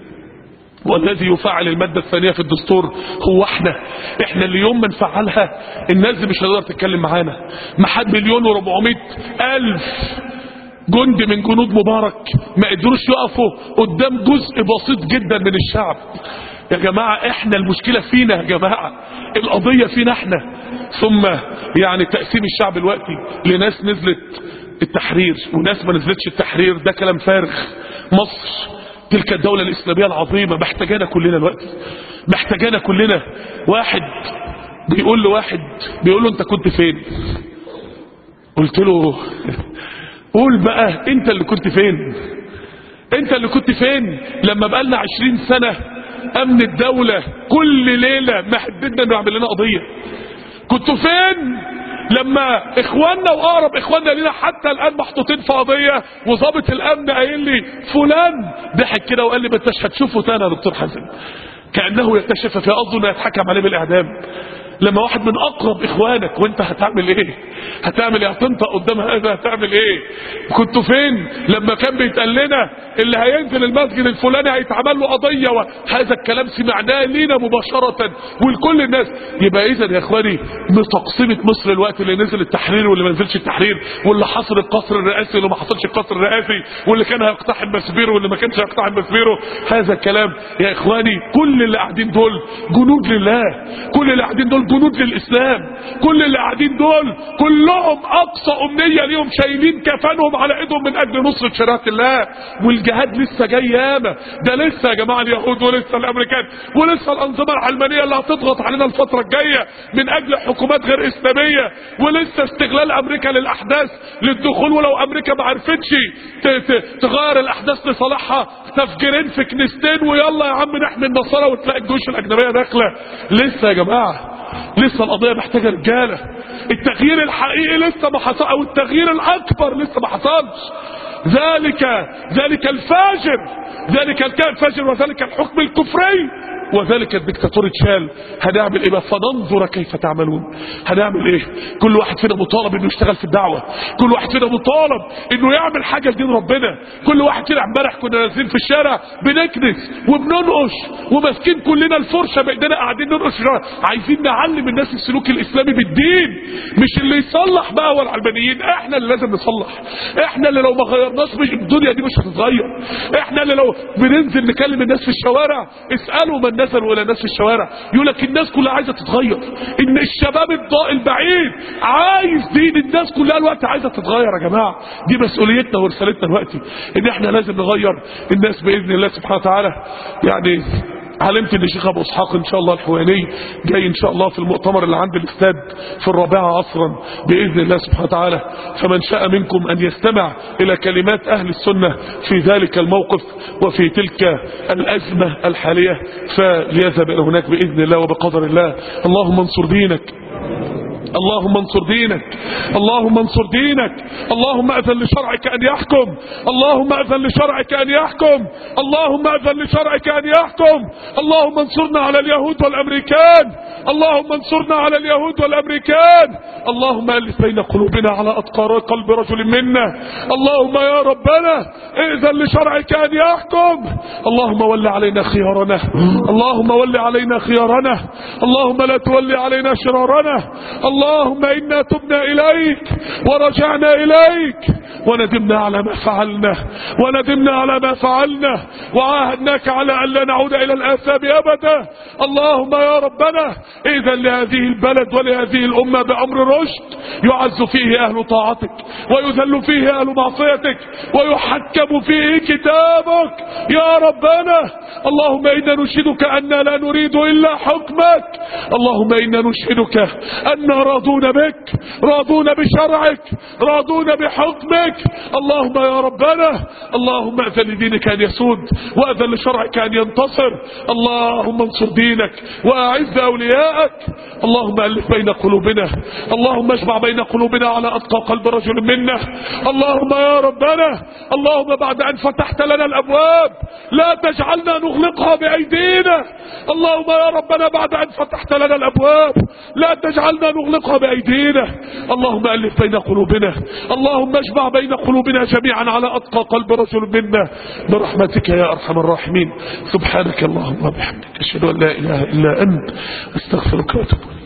والذي يفعل المادة الثانية في الدستور هو احنا احنا اللي يوم ما نفعلها الناس دي مش هتقدر تتكلم معانا ما حد مليون وربعمية الف جند من جنود مبارك ما قدروش يقفوا قدام جزء بسيط جدا من الشعب يا جماعة احنا المشكلة فينا يا جماعة القضية فينا احنا ثم يعني تقسيم الشعب الوقتي لناس نزلت التحرير وناس ما نزلتش التحرير ده كلام فارغ مصر تلك الدولة الإسلامية العظيمة محتاجانا كلنا الوقت محتاجانا كلنا واحد بيقول له واحد بيقول له انت كنت فين قلت له قول بقى انت اللي كنت فين انت اللي كنت فين لما بقالنا عشرين سنة امن الدولة كل ليلة محددنا انه يعمل لنا قضية كنتوا فين لما اخواننا واقرب اخواننا لينا حتى الان محطوطين في قضيه وظابط الامن قايل لي فلان ضحك كده وقال لي ما انتش هتشوفه تاني يا دكتور حسن كانه يكتشف في قصده انه يتحكم عليه بالاعدام لما واحد من اقرب اخوانك وانت هتعمل ايه هتعمل ايه هتنطق قدام هذا هتعمل ايه كنتوا فين لما كان بيتقال لنا اللي هينزل المسجد الفلاني هيتعمل له قضيه وهذا الكلام سمعناه لينا مباشره ولكل الناس يبقى اذا يا اخواني تقسيمه مصر الوقت اللي نزل التحرير واللي ما نزلش التحرير واللي حصل القصر الرئاسي واللي ما حصلش القصر الرئاسي واللي كان هيقتحم مسبيره واللي ما كانش هيقتحم مسبيره هذا الكلام يا اخواني كل اللي قاعدين دول جنود لله كل اللي قاعدين دول جنود للاسلام كل اللي قاعدين دول كلهم اقصى امنيه ليهم شايلين كفانهم على ايدهم من اجل نصره شريعه الله والجهاد لسه جاي ياما ده لسه يا جماعه اليهود ولسه الامريكان ولسه الانظمه العلمانيه اللي هتضغط علينا الفتره الجايه من اجل حكومات غير اسلاميه ولسه استغلال امريكا للاحداث للدخول ولو امريكا ما عرفتش ت- ت- تغير الاحداث لصالحها تفجيرين في كنيستين ويلا يا عم نحمي النصارى وتلاقي الجيوش الاجنبيه داخله لسه يا جماعه لسه القضيه محتاجه رجاله التغيير الحقيقي لسه ما حصل او التغيير الاكبر لسه ما حصلش ذلك ذلك الفاجر ذلك الكائن الفاجر وذلك الحكم الكفري وذلك الدكتاتور اتشال هنعمل ايه بقى فننظر كيف تعملون هنعمل ايه كل واحد فينا مطالب انه يشتغل في الدعوه كل واحد فينا مطالب انه يعمل حاجه لدين ربنا كل واحد فينا امبارح كنا نازلين في الشارع بنكنس وبننقش وماسكين كلنا الفرشه بايدينا قاعدين ننقش في الشارع. عايزين نعلم الناس السلوك الاسلامي بالدين مش اللي يصلح بقى هو العلمانيين احنا اللي لازم نصلح احنا اللي لو ما غيرناش مش الدنيا دي مش هتتغير احنا اللي لو بننزل نكلم الناس في الشوارع اسالوا من نزلوا الى الناس في الشوارع يقول لك الناس كلها عايزه تتغير ان الشباب الضاء البعيد عايز دين الناس كلها الوقت عايزه تتغير يا جماعه دي مسؤوليتنا ورسالتنا دلوقتي ان احنا لازم نغير الناس باذن الله سبحانه وتعالى يعني علمت ان الشيخ ابو اسحاق ان شاء الله الحويني جاي ان شاء الله في المؤتمر اللي عند الاستاد في الرابعه عصرا باذن الله سبحانه وتعالى فمن شاء منكم ان يستمع الى كلمات اهل السنه في ذلك الموقف وفي تلك الازمه الحاليه فليذهب الى هناك باذن الله وبقدر الله اللهم انصر دينك اللهم انصر دينك اللهم انصر دينك اللهم اذن لشرعك ان يحكم اللهم اذن لشرعك ان يحكم اللهم اذن لشرعك ان يحكم اللهم انصرنا على اليهود والامريكان اللهم انصرنا على اليهود والامريكان اللهم الف بين قلوبنا على اتقار قلب رجل منا اللهم يا ربنا اذن لشرعك ان يحكم اللهم ول علينا خيارنا اللهم ول علينا خيارنا اللهم لا تولي علينا شرارنا اللهم إنا تبنا إليك ورجعنا إليك وندمنا على ما فعلنا وندمنا على ما فعلنا وعاهدناك على أن لا نعود إلى الآثام أبدا اللهم يا ربنا إذا لهذه البلد ولهذه الأمة بأمر رشد يعز فيه أهل طاعتك ويذل فيه أهل معصيتك ويحكم فيه كتابك يا ربنا اللهم إنا نشهدك أننا لا نريد إلا حكمك اللهم إنا نشهدك أن راضون بك راضون بشرعك راضون بحكمك اللهم يا ربنا اللهم أذن لدينك أن يسود وأذن لشرعك أن ينتصر اللهم انصر دينك وأعز أولياءك اللهم ألف بين قلوبنا اللهم اجمع بين قلوبنا على أتقى قلب رجل منا اللهم يا ربنا اللهم بعد أن فتحت لنا الأبواب لا تجعلنا نغلقها بأيدينا اللهم يا ربنا بعد أن فتحت لنا الأبواب لا تجعلنا نغلقها بأيدينا اللهم ألف بين قلوبنا اللهم اجمع بين قلوبنا جميعا على أتقى قلب رجل منا برحمتك يا أرحم الراحمين سبحانك اللهم وبحمدك أشهد أن لا إله إلا أنت أستغفرك وأتوب إليك